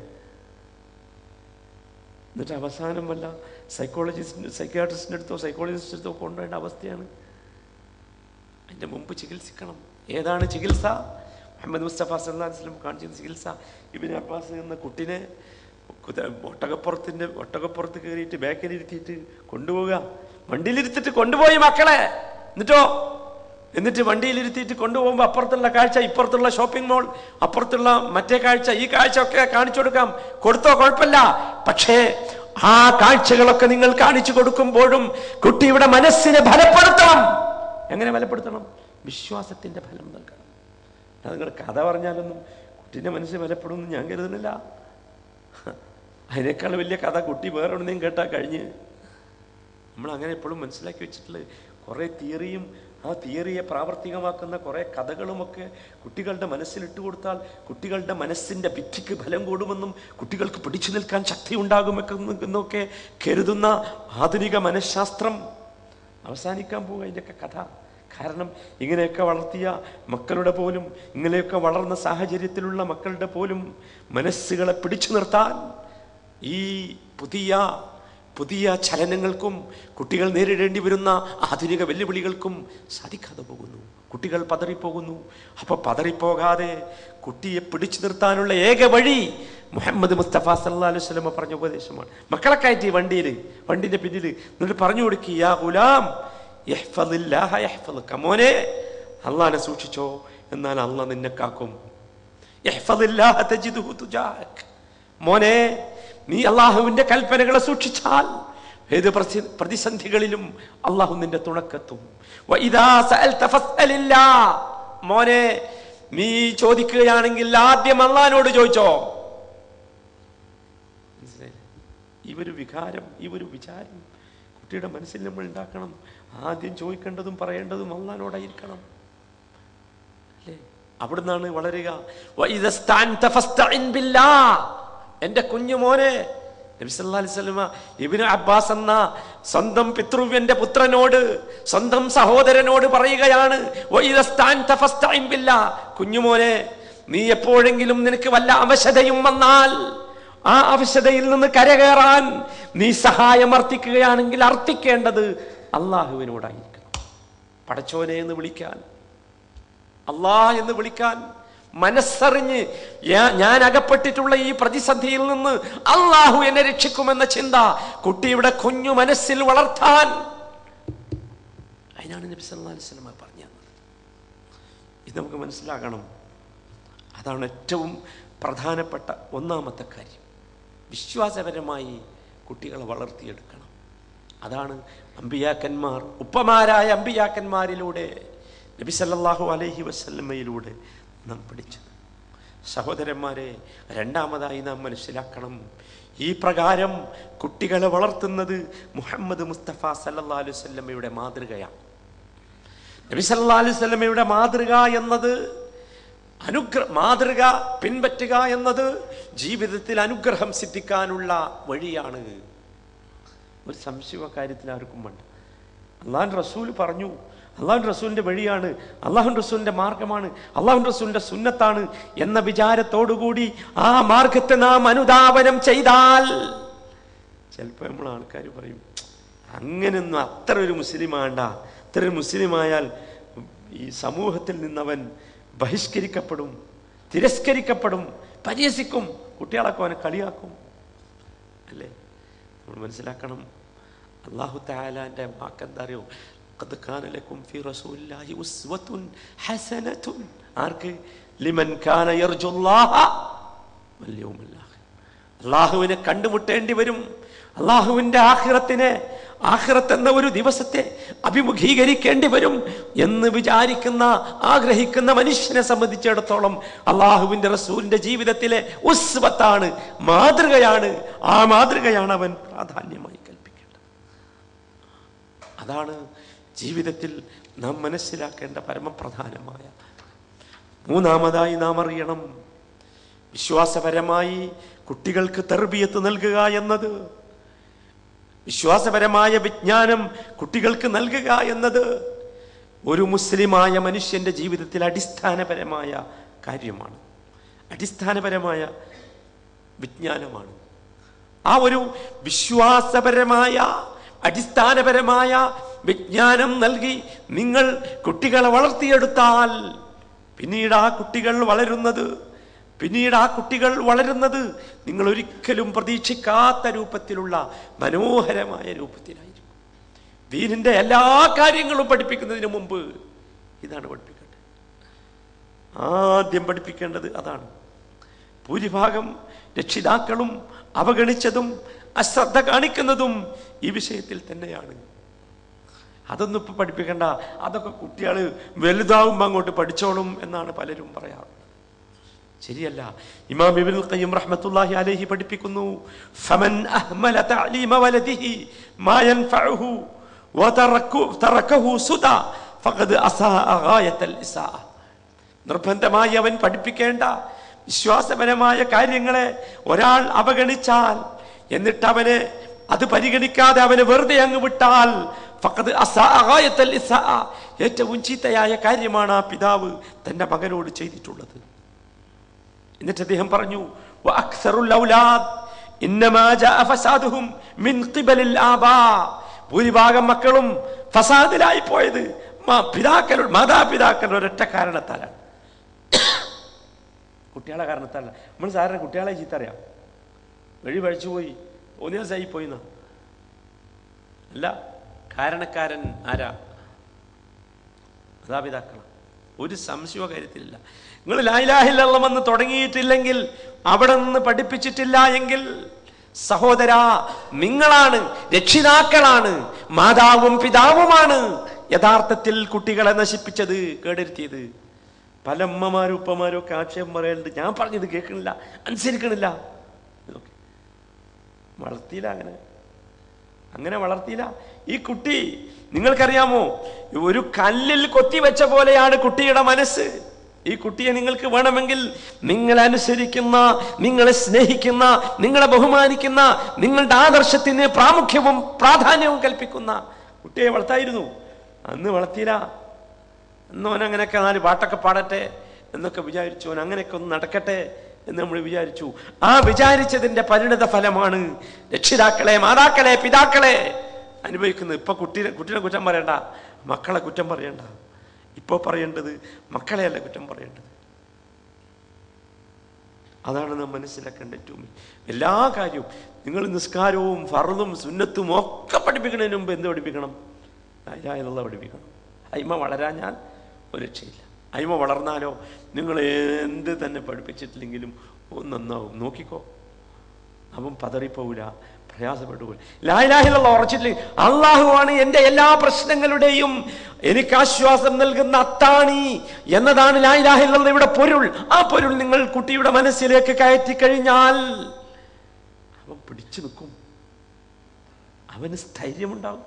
എന്നിട്ട് അവസാനം വല്ല സൈക്കോളജിസ്റ്റിന് സൈക്യാട്രിസ്റ്റിൻ്റെ അടുത്തോ സൈക്കോളജിസ്റ്റിൻ്റെ അടുത്തോ കൊണ്ടുവേണ്ട അവസ്ഥയാണ് അതിൻ്റെ മുമ്പ് ചികിത്സിക്കണം ഏതാണ് ചികിത്സ മുഹമ്മദ് മുസ്തഫ സല്ലാ വസ്ലം കാണിച്ച ചികിത്സ ഇബിൻ അബ്ബാസ് എന്ന കുട്ടിനെ കുത- ഒട്ടകപ്പുറത്തിൻ്റെ ഒട്ടകപ്പുറത്ത് കയറിയിട്ട് ബാക്കിലിരുത്തിയിട്ട് കൊണ്ടുപോവുക വണ്ടിയിലിരുത്തിട്ട് കൊണ്ടുപോയി മക്കളെ എന്നിട്ടോ എന്നിട്ട് വണ്ടിയിലിരുത്തിയിട്ട് കൊണ്ടുപോകുമ്പോൾ അപ്പുറത്തുള്ള കാഴ്ച ഇപ്പുറത്തുള്ള ഷോപ്പിംഗ് മോൾ അപ്പുറത്തുള്ള മറ്റേ കാഴ്ച ഈ കാഴ്ച ഒക്കെ കാണിച്ചു കൊടുക്കാം കൊടുത്തോ കുഴപ്പമില്ല പക്ഷേ ആ കാഴ്ചകളൊക്കെ നിങ്ങൾ കാണിച്ചു കൊടുക്കുമ്പോഴും കുട്ടിയുടെ മനസ്സിനെ ഫലപ്പെടുത്തണം എങ്ങനെ ഫലപ്പെടുത്തണം വിശ്വാസത്തിന്റെ ഫലം നൽകണം അത് നിങ്ങൾ കഥ പറഞ്ഞാലൊന്നും കുട്ടീൻ്റെ മനസ്സിൽ ഫലപ്പെടുമെന്ന് ഞാൻ കരുതുന്നില്ല അതിനേക്കാൾ വലിയ കഥ കുട്ടി വേറെ എവിടെയും കേട്ടാൽ കഴിഞ്ഞ് നമ്മൾ അങ്ങനെ എപ്പോഴും മനസ്സിലാക്കി വെച്ചിട്ടുള്ളത് കുറേ തിയറിയും ആ തിയറിയെ പ്രാവർത്തികമാക്കുന്ന കുറേ കഥകളുമൊക്കെ കുട്ടികളുടെ മനസ്സിലിട്ട് കൊടുത്താൽ കുട്ടികളുടെ മനസ്സിൻ്റെ ഭിത്തിക്ക് ഫലം കൂടുമെന്നും കുട്ടികൾക്ക് പിടിച്ചു നിൽക്കാൻ ശക്തി ഉണ്ടാകുമെന്നും എന്നൊക്കെ കരുതുന്ന ആധുനിക മനഃശാസ്ത്രം അവസാനിക്കാൻ പോകുക ഇതിൻ്റെയൊക്കെ കഥ കാരണം ഇങ്ങനെയൊക്കെ വളർത്തിയ മക്കളുടെ പോലും ഇങ്ങനെയൊക്കെ വളർന്ന സാഹചര്യത്തിലുള്ള മക്കളുടെ പോലും മനസ്സുകളെ പിടിച്ചു നിർത്താൻ ഈ പുതിയ പുതിയ ചലനങ്ങൾക്കും കുട്ടികൾ നേരിടേണ്ടി വരുന്ന ആധുനിക വെല്ലുവിളികൾക്കും സാധിക്കാതെ പോകുന്നു കുട്ടികൾ പതറിപ്പോകുന്നു അപ്പോൾ പതറിപ്പോകാതെ കുട്ടിയെ പിടിച്ചു നിർത്താനുള്ള ഏക വഴി മുഹമ്മദ് മുസ്തഫ സല്ലാ അലൈഹി സ്വലമ പറഞ്ഞ ഉപദേശമാണ് മക്കളെ കയറ്റി വണ്ടിയിൽ വണ്ടിന്റെ പിന്നിൽ എന്നിട്ട് പറഞ്ഞു കൊടുക്കുക യാ ഗുലാം യഹ്ഫദില്ലാഹ യഹ്ഫദുക. മോനെ അള്ളാനെ സൂക്ഷിച്ചോ എന്നാൽ അള്ളാഹ് നിന്നെ കാക്കും യഹ്ഫദില്ലാഹ തജിദുഹു തുജാഹക്. മോനെ നീ അള്ളാഹുവിന്റെ കൽപ്പനകളെ സൂക്ഷിച്ചാൽ ഏത് പ്രസി- പ്രതിസന്ധികളിലും അള്ളാഹു നിന്റെ തുണക്കെത്തും വഇദാ സഅൽത ഫസ്അലില്ലാ. മോനെ നീ ചോദിക്കുകയാണെങ്കിൽ ആദ്യം അള്ളഹാനോട് ചോദിച്ചോ മനസ്സിലായില്ലേ? ഈ ഒരു വികാരം ഈ ഒരു വിചാരം കുട്ടിയുടെ മനസ്സിൽ നമ്മൾ ഉണ്ടാക്കണം ആദ്യം ചോദിക്കേണ്ടതും പറയേണ്ടതും അള്ളഹാനോടായിരിക്കണം അല്ലേ അവിടുന്നാണ് വളരുക വഇദസ്തഅൻത ഫസ്തഇൻ ബില്ലാ. എന്റെ കുഞ്ഞു മോനെ നബി സല്ലല്ലാഹു അലൈഹി വസല്ലമ ഇബ്നു അബ്ബാസ് എന്ന സ്വന്തം പിതൃവ്യന്റെ പുത്രനോട് സ്വന്തം സഹോദരനോട് പറയുകയാണ് വഇദസ്തഅൻത ഫസ്തഇൻ ബില്ലാ. കുഞ്ഞുമോനെ നീ എപ്പോഴെങ്കിലും നിനക്ക് വല്ല അവശതയും വന്നാൽ ആ അവശതയിൽ നിന്ന് കരകയറാൻ നീ സഹായം അർത്ഥിക്കുകയാണെങ്കിൽ അർത്ഥിക്കേണ്ടത് അള്ളാഹുവിനോടായിരിക്കണം പടച്ചോനെ എന്ന് വിളിക്കാൻ അള്ളാ എന്ന് വിളിക്കാൻ മനസ്സറിഞ്ഞ് ഞാ- ഞാൻ അകപ്പെട്ടിട്ടുള്ള ഈ പ്രതിസന്ധിയിൽ നിന്ന് അള്ളാഹു എന്നെ രക്ഷിക്കുമെന്ന ചിന്ത കുട്ടിയുടെ കുഞ്ഞു മനസ്സിൽ വളർത്താൻ അതിനാണ് നബി സല്ലല്ലാഹു അലൈഹി വസല്ലമ പറഞ്ഞു തന്നത് ഇത് നമുക്ക് മനസ്സിലാകണം അതാണ് ഏറ്റവും പ്രധാനപ്പെട്ട ഒന്നാമത്തെ കാര്യം വിശ്വാസപരമായി കുട്ടികളെ വളർത്തിയെടുക്കണം അതാണ് അമ്പിയാക്കന്മാർ ഉപ്പമാരായ അമ്പിയാക്കന്മാരിലൂടെ നബി സല്ലല്ലാഹു അലൈഹി വസല്ലമയിലൂടെ നാം പഠിച്ചത് സഹോദരന്മാരെ രണ്ടാമതായി നാം മനസ്സിലാക്കണം ഈ പ്രകാരം കുട്ടികളെ വളർത്തുന്നത് മുഹമ്മദ് മുസ്തഫ സല്ലല്ലാഹു അലൈഹി വസല്ലമയുടെ മാതൃകയാണ് നബി സല്ലല്ലാഹു അലൈഹി വസല്ലമയുടെ മാതൃക എന്നത് അനുഗ്ര മാതൃക പിൻപറ്റുക എന്നത് ജീവിതത്തിൽ അനുഗ്രഹം സിദ്ധിക്കാനുള്ള വഴിയാണ് ഒരു സംശയ കാര്യത്തിൽ ആർക്കും വേണ്ട അള്ളാഹുൻ റസൂൽ പറഞ്ഞു അള്ളാഹുൻ റസൂലിന്റെ വഴിയാണ് അള്ളാഹുൻ റസൂലിന്റെ മാർഗമാണ് അള്ളാഹുൻ റസൂലിന്റെ സുന്നത്താണ് എന്ന വിചാരത്തോടുകൂടി ആ മാർഗത്തെ നാം അനുധാവനം ചെയ്താൽ ചിലപ്പോൾ നമ്മൾ ആൾക്കാർ പറയും അങ്ങനെയൊന്നും അത്ര ഒരു മുസ്ലിം ആണ്ട അത്ര ഒരു മുസ്ലിമായാൽ ഈ സമൂഹത്തിൽ നിന്നവൻ ബഹിഷ്കരിക്കപ്പെടും തിരസ്കരിക്കപ്പെടും പരിഹസിക്കും കുട്ടികളൊക്കെ അവനെ കളിയാക്കും അല്ലേ നമ്മൾ മനസ്സിലാക്കണം അള്ളാഹു താലാന്റെ വാക്കെന്താ അറിയോ قد كان لكم في رسول الله أسوة حسنة ആർക്ക് ലിമൻ കാന യർജുല്ലാഹ വൽയൗമൽ ആഖിർ അള്ളാഹുവിനെ കണ്ടുമുട്ടേണ്ടി വരും അള്ളാഹുവിൻ്റെ ആഖിറത്തിനെ ആഖിറത്ത് എന്ന ഒരു ദിവസത്തെ അഭിമുഖീകരിക്കേണ്ടി വരും എന്ന് വിചാരിക്കുന്ന ആഗ്രഹിക്കുന്ന മനുഷ്യനെ സംബന്ധിച്ചിടത്തോളം അള്ളാഹുവിൻ്റെ റസൂലിൻ്റെ ജീവിതത്തിലെ ഉസ്വത്താണ് മാതൃകയാണ് ആ മാതൃകയാണ് അവൻ പ്രാധാന്യമായി കൽപ്പിക്കേണ്ടത് അതാണ് ജീവിതത്തിൽ നാം മനസ്സിലാക്കേണ്ട പരമപ്രധാനമായ മൂന്നാമതായി നാം അറിയണം വിശ്വാസപരമായി കുട്ടികൾക്ക് തെർബിയത്ത് നൽകുക എന്നത് വിശ്വാസപരമായ വിജ്ഞാനം കുട്ടികൾക്ക് നൽകുക എന്നത് ഒരു മുസ്ലിമായ മനുഷ്യന്റെ ജീവിതത്തിൽ അടിസ്ഥാനപരമായ കാര്യമാണ് അടിസ്ഥാനപരമായ വിജ്ഞാനമാണ് ആ ഒരു വിശ്വാസപരമായ അടിസ്ഥാനപരമായ വിജ്ഞാനം നൽകി നിങ്ങൾ കുട്ടികളെ വളർത്തിയെടുത്താൽ പിന്നീട് ആ കുട്ടികൾ വളരുന്നത് പിന്നീട് ആ കുട്ടികൾ വളരുന്നത് നിങ്ങൾ ഒരിക്കലും പ്രതീക്ഷിക്കാത്ത രൂപത്തിലുള്ള മനോഹരമായ രൂപത്തിലായിരിക്കും ദീനിന്റെ എല്ലാ കാര്യങ്ങളും പഠിപ്പിക്കുന്നതിന് മുമ്പ് ഇതാണ് പഠിപ്പിക്കേണ്ടത് ആദ്യം പഠിപ്പിക്കേണ്ടത് അതാണ് ഭൂരിഭാഗം രക്ഷിതാക്കളും അവഗണിച്ചതും അശ്രദ്ധ കാണിക്കുന്നതും ഈ വിഷയത്തിൽ തന്നെയാണ് അതൊന്നും ഇപ്പൊ പഠിപ്പിക്കണ്ട അതൊക്കെ കുട്ടികൾ വലുതാവുമ്പോൾ അങ്ങോട്ട് പഠിച്ചോളും എന്നാണ് പലരും പറയാറുള്ളത് ശരിയല്ല ഇമാം ഇബ്നുൽ ഖയ്യിം റഹ്മത്തുള്ളാഹി അലൈഹി പഠിപ്പിക്കുന്നു ഫമൻ അഹ്മല തഅലീമ വലദിഹി മാ യൻഫഉഹു വതറക്കു തറക്കഹു സുദാ ഫഖദ് അസാഅ ഗായത്തൽ ഇസാഅ നിർബന്ധമായി അവൻ പഠിപ്പിക്കേണ്ട വിശ്വാസപരമായ കാര്യങ്ങളെ ഒരാൾ അവഗണിച്ചാൽ എന്നിട്ട് അവനെ അത് പരിഗണിക്കാതെ അവനെ വെറുതെ അങ്ങ് വിട്ടാൽ ഫഖദ് അസാഅ ഗായത്തൽ ഇസാഅ ഏറ്റവും ചീത്തയായ കാര്യമാണ് ആ പിതാവ് തന്റെ മകനോട് ചെയ്തിട്ടുള്ളത് എന്നിട്ട് അദ്ദേഹം പറഞ്ഞു "വഅക്സറുൽ ഔലാദ് ഇന്നമാ ജാഅ ഫസാദുഹും മിൻ ഖിബലിൽ ആബാ." ഭൂരിഭാഗം മക്കളും ഫസാദിലായി പോയത് മാ- പിതാക്കളുടെ മാതാപിതാക്കളുടെ ഒരൊറ്റ കാരണത്താലാണ് കുട്ടികളെ കാരണത്താലല്ല നമ്മൾ സാറിന് കുട്ടികളെ ചീത്തറിയാം വഴി പഴിച്ചു പോയി ഒന്നേ ദിവസമായി പോയി എന്നാ അല്ല കാരണക്കാരൻ ആരാ മാതാപിതാക്കളാണ് ഒരു സംശയമോ കാര്യത്തിലില്ല നിങ്ങൾ ലായിലാഹില്ലെന്ന് തുടങ്ങിയിട്ടില്ലെങ്കിൽ അവിടെ നിന്ന് പഠിപ്പിച്ചിട്ടില്ല എങ്കിൽ സഹോദര നിങ്ങളാണ് രക്ഷിതാക്കളാണ് മാതാവും പിതാവുമാണ് യഥാർത്ഥത്തിൽ കുട്ടികളെ നശിപ്പിച്ചത് കേടെരുത്തിയത് പല അമ്മമാരും ഉപ്പമാരും ഒക്കെ ആക്ഷേപം പറയലുണ്ട് ഞാൻ പറഞ്ഞത് കേൾക്കണില്ല അനുസരിക്കണില്ല ഇതൊക്കെ വളർത്തിയില്ല അങ്ങനെ അങ്ങനെ വളർത്തിയില്ല ഈ കുട്ടി നിങ്ങൾക്കറിയാമോ ഒരു കല്ലിൽ കൊത്തിവെച്ച പോലെയാണ് കുട്ടിയുടെ മനസ്സ് ഈ കുട്ടിയെ നിങ്ങൾക്ക് വേണമെങ്കിൽ നിങ്ങൾ അനുസരിക്കുന്ന നിങ്ങളെ സ്നേഹിക്കുന്ന നിങ്ങളെ ബഹുമാനിക്കുന്ന നിങ്ങളുടെ ആദർശത്തിന് പ്രാമുഖ്യവും പ്രാധാന്യവും കൽപ്പിക്കുന്ന കുട്ടിയെ വളർത്തായിരുന്നു അന്ന് വളർത്തിയില്ല അന്ന് അവൻ അങ്ങനെയൊക്കെ നാല് പാട്ടൊക്കെ പാടട്ടെ എന്നൊക്കെ വിചാരിച്ചു അവൻ അങ്ങനെയൊക്കെ ഒന്ന് നടക്കട്ടെ എന്ന് നമ്മൾ വിചാരിച്ചു ആ വിചാരിച്ചതിന്റെ പരിണിത ഫലമാണ് രക്ഷിതാക്കളെ മാതാക്കളെ പിതാക്കളെ അനുഭവിക്കുന്നത് ഇപ്പൊ കുട്ടീനെ കുട്ടീനെ കുറ്റം പറയണ്ട മക്കളെ കുറ്റം പറയണ്ട ഇപ്പോൾ പറയേണ്ടത് മക്കളെയല്ല കുറ്റം പറയേണ്ടത് അതാണ് നാം മനസ്സിലാക്കേണ്ട ഏറ്റവും എല്ലാ കാര്യവും നിങ്ങൾ നിസ്കാരവും ഫറതും സുന്നത്തും ഒക്കെ പഠിപ്പിക്കുന്നതിന് മുമ്പ് എന്ത് പഠിപ്പിക്കണം ലാ ഇലാഹ ഇല്ലല്ലാഹ് പഠിപ്പിക്കണം അയിമ വളരാഞ്ഞാൽ ഒരു രക്ഷയില്ല അയിമ വളർന്നാലോ നിങ്ങൾ എന്ത് തന്നെ പഠിപ്പിച്ചിട്ടില്ലെങ്കിലും ഒന്ന് നന്നാവും നോക്കിക്കോ അവൻ പതറിപ്പോവില്ല പ്രയാസപ്പെട്ടുപോയി ലായിലാഹിലുള്ള ഉറച്ചിട്ടില്ല അള്ളാഹുവാണ് എൻ്റെ എല്ലാ പ്രശ്നങ്ങളുടെയും എനിക്ക് ആശ്വാസം നൽകുന്ന അത്താണി എന്നതാണ് ലായിലാഹിലുള്ള ഇവിടെ പൊരുൾ ആ പൊരുൾ നിങ്ങൾ കുട്ടിയുടെ മനസ്സിലേക്ക് കയറ്റി കഴിഞ്ഞാൽ അവൻ പിടിച്ചു നിൽക്കും അവന് സ്ഥൈര്യമുണ്ടാകും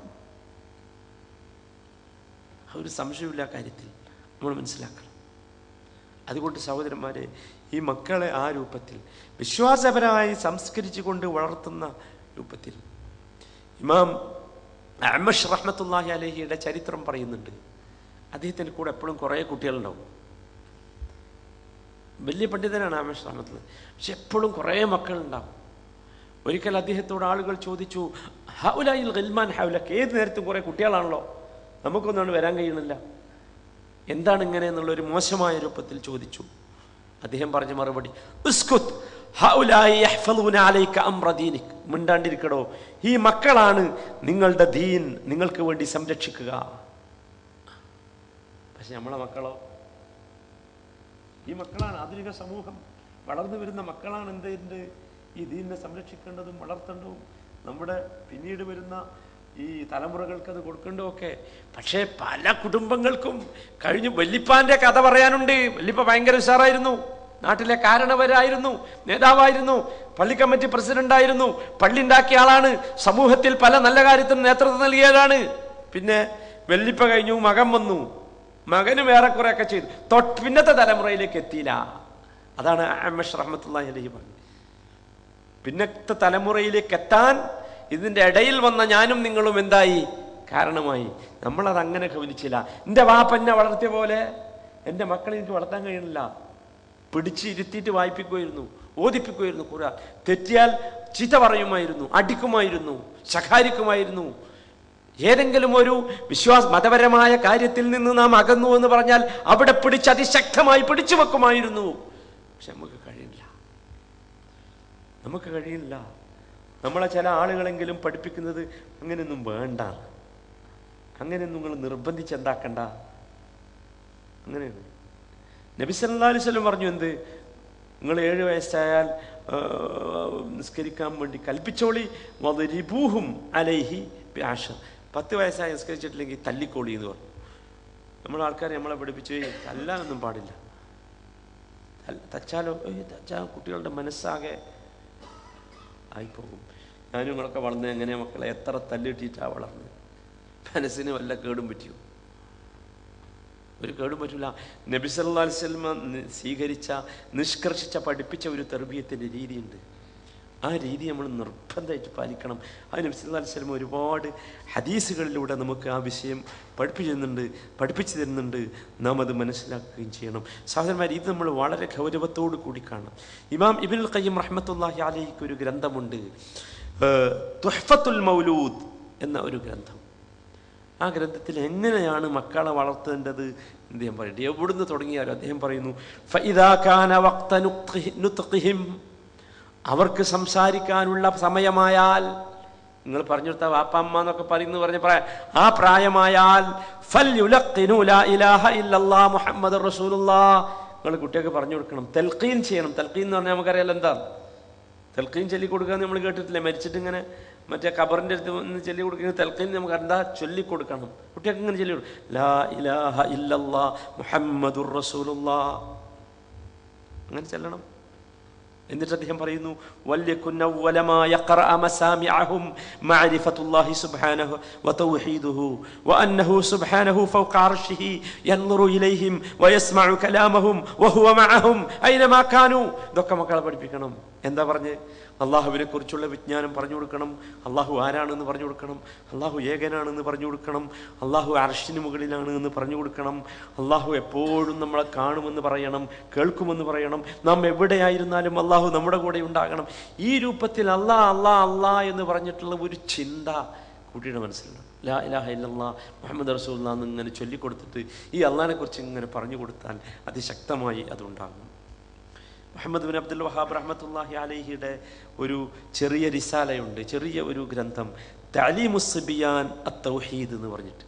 ആ ഒരു സംശയമില്ല ആ കാര്യത്തിൽ നമ്മൾ മനസ്സിലാക്കണം അതുകൊണ്ട് സഹോദരന്മാരെ ഈ മക്കളെ ആ രൂപത്തിൽ വിശ്വാസപരമായി സംസ്കരിച്ചു കൊണ്ട് വളർത്തുന്ന രൂപത്തിൽ ഇമാം അഹമ്മഷ് റഹ്മത്തുല്ലാഹി അലഹിയുടെ ചരിത്രം പറയുന്നുണ്ട് അദ്ദേഹത്തിൻ്റെ കൂടെ എപ്പോഴും കുറേ കുട്ടികളുണ്ടാവും വലിയ പണ്ഡിതനാണ് അഹമ്മഷ് റഹ്മത്തുള്ള പക്ഷെ എപ്പോഴും കുറേ മക്കളുണ്ടാവും ഒരിക്കൽ അദ്ദേഹത്തോട് ആളുകൾ ചോദിച്ചു ഹൗലായിൽ ഗൽമാൻ ഹൗലക്ക് ഏത് നേരത്തും കുറേ കുട്ടികളാണല്ലോ നമുക്കൊന്നാണ് വരാൻ കഴിയണില്ല എന്താണ് ഇങ്ങനെ എന്നുള്ളൊരു മോശമായ രൂപത്തിൽ ചോദിച്ചു അദ്ദേഹം പറഞ്ഞ മറുപടി ഉസ്കുത് ഹൗലായി യഹ്ഫളൂന അലൈക അംറ ദീനിക് മിണ്ടാണ്ടിരിക്കടോ ഈ മക്കളാണ് നിങ്ങളുടെ ദീൻ നിങ്ങൾക്ക് വേണ്ടി സംരക്ഷിക്കുക പക്ഷെ നമ്മളെ മക്കളോ ഈ മക്കളാണ് ആധുനിക സമൂഹം വളർന്നു വരുന്ന മക്കളാണ് എന്തുണ്ട് ഈ ദീനിനെ സംരക്ഷിക്കേണ്ടതും വളർത്തേണ്ടതും നമ്മുടെ പിന്നീട് വരുന്ന ഈ തലമുറകൾക്ക് അത് കൊടുക്കേണ്ടതൊക്കെ പക്ഷേ പല കുടുംബങ്ങൾക്കും കഴിഞ്ഞു വല്ലിപ്പാന്റെ കഥ പറയാനുണ്ട് വല്ലിപ്പ ഭയങ്കര ഉഷാറായിരുന്നു നാട്ടിലെ കാരണവരായിരുന്നു നേതാവായിരുന്നു പള്ളി കമ്മിറ്റി പ്രസിഡന്റ് ആയിരുന്നു പള്ളി ഉണ്ടാക്കിയ ആളാണ് സമൂഹത്തിൽ പല നല്ല കാര്യത്തിനും നേതൃത്വം നൽകിയതാണ് പിന്നെ വെല്ലിപ്പ കഴിഞ്ഞു മകൻ വന്നു മകനും ഏറെക്കുറെ ഒക്കെ ചെയ്തു തൊട്ട് പിന്നത്തെ തലമുറയിലേക്ക് എത്തിയില്ല അതാണ് അഹമ്മഷ് റഹ്മത്തുള്ളാഹി അലൈഹി പറഞ്ഞത് പിന്നത്തെ തലമുറയിലേക്ക് എത്താൻ ഇതിൻ്റെ ഇടയിൽ വന്ന ഞാനും നിങ്ങളും എന്തായി കാരണമായി നമ്മളത് അങ്ങനെ ഗവനിച്ചില്ല എൻ്റെ വാപ്പ എന്നെ വളർത്തിയ പോലെ എൻ്റെ മക്കളെ എനിക്ക് വളർത്താൻ കഴിയണില്ല പിടിച്ച് ഇരുത്തിയിട്ട് വായിപ്പിക്കുമായിരുന്നു ഓദിപ്പിക്കുമായിരുന്നു കുറെ തെറ്റിയാൽ ചീത്ത പറയുമായിരുന്നു അടിക്കുമായിരുന്നു ശകാരിക്കുമായിരുന്നു ഏതെങ്കിലും ഒരു വിശ്വാസ മതപരമായ കാര്യത്തിൽ നിന്ന് നാം അകന്നു എന്ന് പറഞ്ഞാൽ അവിടെ പിടിച്ച് അതിശക്തമായി പിടിച്ചു വെക്കുമായിരുന്നു പക്ഷെ നമുക്ക് കഴിയില്ല നമുക്ക് കഴിയില്ല നമ്മളെ ചില ആളുകളെങ്കിലും പഠിപ്പിക്കുന്നത് അങ്ങനെയൊന്നും വേണ്ട അങ്ങനെയൊന്നും നിങ്ങൾ നിർബന്ധിച്ച് എന്താക്കണ്ട അങ്ങനെയാണ് നബി സല്ലല്ലാഹു അലൈഹി വസല്ലം പറഞ്ഞു എന്ത് നിങ്ങൾ ഏഴ് വയസ്സായാൽ ആ, നിസ്കരിക്കാൻ വേണ്ടി കൽപ്പിച്ചോളി വദരിബൂഹും അലൈഹി ബിആഷ പത്ത് വയസ്സായി നിസ്കരിച്ചിട്ടില്ലെങ്കിൽ തല്ലിക്കോളി എന്ന് പറഞ്ഞു നമ്മളെ ആൾക്കാർ നമ്മളെ പഠിപ്പിച്ചു "ഏയ് തല്ലാനൊന്നും പാടില്ല തല്ല- തച്ചാലോ ഏയ് തച്ചാൽ കുട്ടികളുടെ മനസ്സാകെ ആയിപ്പോകും ഞാനും നിങ്ങളൊക്കെ വളർന്നത് എങ്ങനെ മക്കളെ എത്ര തല്ലിട്ടിട്ടാണ് വളർന്നത് മനസ്സിന് വല്ല കേടും പറ്റിയോ ഒരു കേടും പറ്റില്ല നബി സല്ലല്ലാഹു അലൈഹി വസല്ലമ നി- സ്വീകരിച്ച നിഷ്കർഷിച്ച പഠിപ്പിച്ച ഒരു തെർബീയത്തിൻ്റെ രീതിയുണ്ട് ആ രീതി നമ്മൾ നിർബന്ധമായിട്ട് പാലിക്കണം ആ നബി സല്ലല്ലാഹു അലൈഹി വസല്ലമ ഒരുപാട് ഹദീസുകളിലൂടെ നമുക്ക് ആ വിഷയം പഠിപ്പിച്ചു തരുന്നുണ്ട് പഠിപ്പിച്ചു തരുന്നുണ്ട് നാം അത് മനസ്സിലാക്കുകയും ചെയ്യണം സഹോദരന്മാർ ഇത് നമ്മൾ വളരെ ഗൗരവത്തോടു കൂടി കാണണം ഇമാം ഇബിനുൽ ഖയ്യം റഹ്മത്തുള്ളാഹി അലൈഹിക്ക് ഒരു ഗ്രന്ഥമുണ്ട് ഏഹ്, തുഹ്ഫത്തുൽ മൗലൂദ് എന്ന ഒരു ഗ്രന്ഥം ആ ഗ്രന്ഥത്തിൽ എങ്ങനെയാണ് മക്കളെ വളർത്തേണ്ടത് എന്ന് അദ്ദേഹം പറയുന്നത് എവിടുന്ന് തുടങ്ങിയാലും അദ്ദേഹം പറയുന്നു "ഫഇദാ കാന വഖ്ത നുത്ഖി- നുത്ഖിഹിം" അവർക്ക് സംസാരിക്കാനുള്ള സമയമായാൽ നിങ്ങൾ പറഞ്ഞു കൊടുത്ത വാപ്പമ്മ എന്നൊക്കെ പറയുന്നു പറഞ്ഞ പ്രായം ആ പ്രായമായാൽ ഫൽയുലഖിനു ലാ ഇലാഹ ഇല്ലല്ലാഹ് മുഹമ്മദ് റസൂലുള്ളാഹ് നിങ്ങൾ കുട്ടികൾക്ക് പറഞ്ഞു കൊടുക്കണം തെൽക്കീൻ ചെയ്യണം തെൽക്കീൻ എന്ന് പറഞ്ഞാൽ നമുക്കറിയാലോ എന്താ തെൽക്കീൻ ചൊല്ലി കൊടുക്കുക നമ്മൾ കേട്ടിട്ടില്ലേ മരിച്ചിട്ട് ഇങ്ങനെ മറ്റേ ഖബറിൻ്റെ അടുത്ത് നിന്ന് ചൊല്ലി കൊടുക്കുന്ന തെൽക്കീൻ നമുക്ക് എന്താ ചൊല്ലി കൊടുക്കണം കുട്ടികൾക്ക് ഇങ്ങനെ ചൊല്ലി കൊടുക്കും ലാ ഇലാഹ ഇല്ലല്ലാ മുഹമ്മദുർ റസൂലുള്ളാ അങ്ങനെ ചെല്ലണം എന്നിട്ട് അദ്ദേഹം പറയുന്നു വല്യകുന്ന അവ്വലമാ യഖറഅ മസാമിഅഹും മഅരിഫത്തുല്ലാഹി സുബ്ഹാനഹു വതൗഹീദുഹു വഅന്നഹു സുബ്ഹാനഹു ഫൗക അർശിഹി യൻദുറു ഇലൈഹിം വയസ്മഉ കലാമഹും വഹുവ മഅഹും ഐനമാ കാനു ഇതൊക്കെ മക്കളെ പഠിപ്പിക്കണം എന്താ പറഞ്ഞ് അള്ളാഹുവിനെ കുറിച്ചുള്ള വിജ്ഞാനം പറഞ്ഞു കൊടുക്കണം അള്ളാഹു ആരാണെന്ന് പറഞ്ഞു കൊടുക്കണം അള്ളാഹു ഏകനാണെന്ന് പറഞ്ഞു കൊടുക്കണം അള്ളാഹു അർഷിന് മുകളിലാണ് എന്ന് പറഞ്ഞു കൊടുക്കണം അള്ളാഹു എപ്പോഴും നമ്മളെ കാണുമെന്ന് പറയണം കേൾക്കുമെന്ന് പറയണം നാം എവിടെയായിരുന്നാലും അള്ളാഹു നമ്മുടെ കൂടെ ഉണ്ടാകണം ഈ രൂപത്തിൽ അല്ലാ അല്ലാ അല്ലാ എന്ന് പറഞ്ഞിട്ടുള്ള ഒരു ചിന്ത കുട്ടിയുടെ മനസ്സിലുണ്ട് ലാ ഇലാഹ ഇല്ലല്ലാ മുഹമ്മദ് റസൂൽ എന്ന് ഇങ്ങനെ ചൊല്ലിക്കൊടുത്തിട്ട് ഈ അള്ളാഹിനെ കുറിച്ച് ഇങ്ങനെ പറഞ്ഞു കൊടുത്താൽ അതിശക്തമായി അതുണ്ടാകും മുഹമ്മദ് ബിൻ അബ്ദുൽ വഹാബ് റഹ്മത്തുല്ലാഹി അലഹിയുടെ ഒരു ചെറിയ റിസാലയുണ്ട് ചെറിയ ഒരു ഗ്രന്ഥം തലീമുസ്ബിയാൻ അത്തൗഹീദ് എന്ന് പറഞ്ഞിട്ട്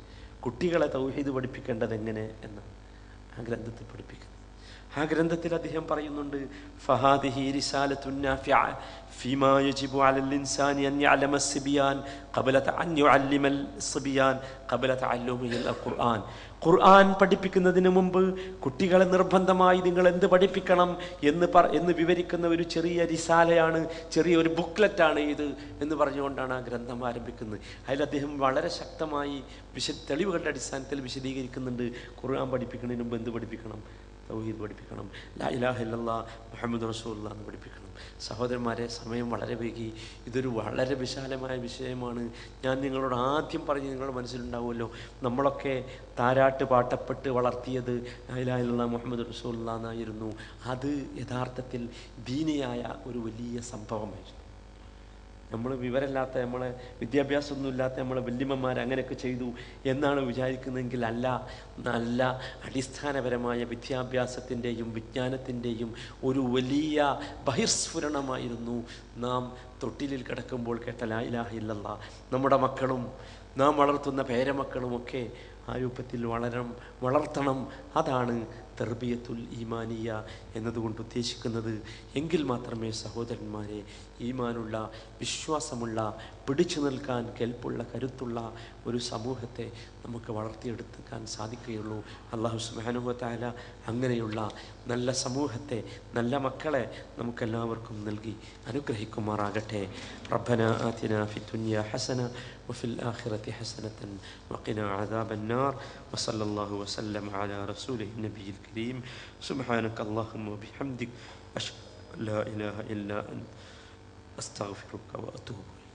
കുട്ടികളെ തൗഹീദ് പഠിപ്പിക്കേണ്ടത് എങ്ങനെ എന്ന് ആ ഗ്രന്ഥത്തിൽ പഠിപ്പിക്കുന്നത് ആ ഗ്രന്ഥത്തിൽ അദ്ദേഹം പറയുന്നുണ്ട് ഫഹാദിഹി റിസാലത്തുൻ നാഫിഅ ഫീമാ യജിബു അലൽ ഇൻസാനി അൻ യഅലമ الصبيان قبل അൻ يعلم الصبيان قبل تعلمه القرآن ഖുർആൻ പഠിപ്പിക്കുന്നതിന് മുമ്പ് കുട്ടികളെ നിർബന്ധമായി നിങ്ങൾ എന്ത് പഠിപ്പിക്കണം എന്ന് പറ എന്ന് വിവരിക്കുന്ന ഒരു ചെറിയ റിസാലയാണ് ചെറിയ ഒരു ബുക്ക്ലെറ്റാണ് ഇത് എന്ന് പറഞ്ഞുകൊണ്ടാണ് ആ ഗ്രന്ഥം ആരംഭിക്കുന്നത് അതിൽ അദ്ദേഹം വളരെ ശക്തമായി വിശ തെളിവുകളുടെ അടിസ്ഥാനത്തിൽ വിശദീകരിക്കുന്നുണ്ട് ഖുർആൻ പഠിപ്പിക്കുന്നതിന് മുമ്പ് എന്ത് പഠിപ്പിക്കണം തൗഹീദ് പഠിപ്പിക്കണം ലാ ഇലാഹ ഇല്ലല്ലാ മുഹമ്മദ് റസൂലുള്ള എന്ന് പഠിപ്പിക്കണം സഹോദരന്മാരെ സമയം വളരെ വൈകി ഇതൊരു വളരെ വിശാലമായ വിഷയമാണ് ഞാൻ നിങ്ങളോട് ആദ്യം പറഞ്ഞ് നിങ്ങളുടെ മനസ്സിലുണ്ടാവുമല്ലോ നമ്മളൊക്കെ താരാട്ട് പാട്ടപ്പെട്ട് വളർത്തിയത് ലാ ഇലാഹ ഇല്ലല്ലാ മുഹമ്മദ് റസൂലുള്ള എന്നായിരുന്നു അത് യഥാർത്ഥത്തിൽ ദീനിയായ ഒരു വലിയ സംഭവമായിരുന്നു നമ്മൾ വിവരമില്ലാത്ത നമ്മളെ വിദ്യാഭ്യാസമൊന്നും ഇല്ലാത്ത നമ്മളെ വല്യമ്മമാർ അങ്ങനെയൊക്കെ ചെയ്തു എന്നാണ് വിചാരിക്കുന്നതെങ്കിൽ അല്ല നല്ല അടിസ്ഥാനപരമായ വിദ്യാഭ്യാസത്തിൻ്റെയും വിജ്ഞാനത്തിൻ്റെയും ഒരു വലിയ ബഹിർസ്ഫുരണമായിരുന്നു നാം തൊട്ടിലിൽ കിടക്കുമ്പോൾ കേട്ട ലാ ഇലാഹ ഇല്ലല്ലാ നമ്മുടെ മക്കളും നാം വളർത്തുന്ന പേരമക്കളുമൊക്കെ ആ രൂപത്തിൽ വളരണം വളർത്തണം അതാണ് തെർബിയത്തുൽ ഈമാനിയ എന്നതുകൊണ്ട് ഉദ്ദേശിക്കുന്നത് എങ്കിൽ മാത്രമേ സഹോദരന്മാരെ ഈമാനുള്ള വിശ്വാസമുള്ള പിടിച്ചു നിൽക്കാൻ കെൽപ്പുള്ള കരുത്തുള്ള ഒരു സമൂഹത്തെ നമുക്ക് വളർത്തിയെടുക്കാൻ സാധിക്കുകയുള്ളൂ അള്ളാഹു സുബാനുഭവത്തായ അങ്ങനെയുള്ള നല്ല സമൂഹത്തെ നല്ല മക്കളെ നമുക്കെല്ലാവർക്കും നൽകി അനുഗ്രഹിക്കുമാറാകട്ടെ റബ്ബന ആതിന ഫി ദുനിയ ഹസന وفي الآخرة حسنة وقنا عذاب النار وصلى الله وسلم على رسوله النبي الكريم سبحانك اللهم وبحمدك أشهد أن لا إله إلا أنت أستغفرك وأتوب إليك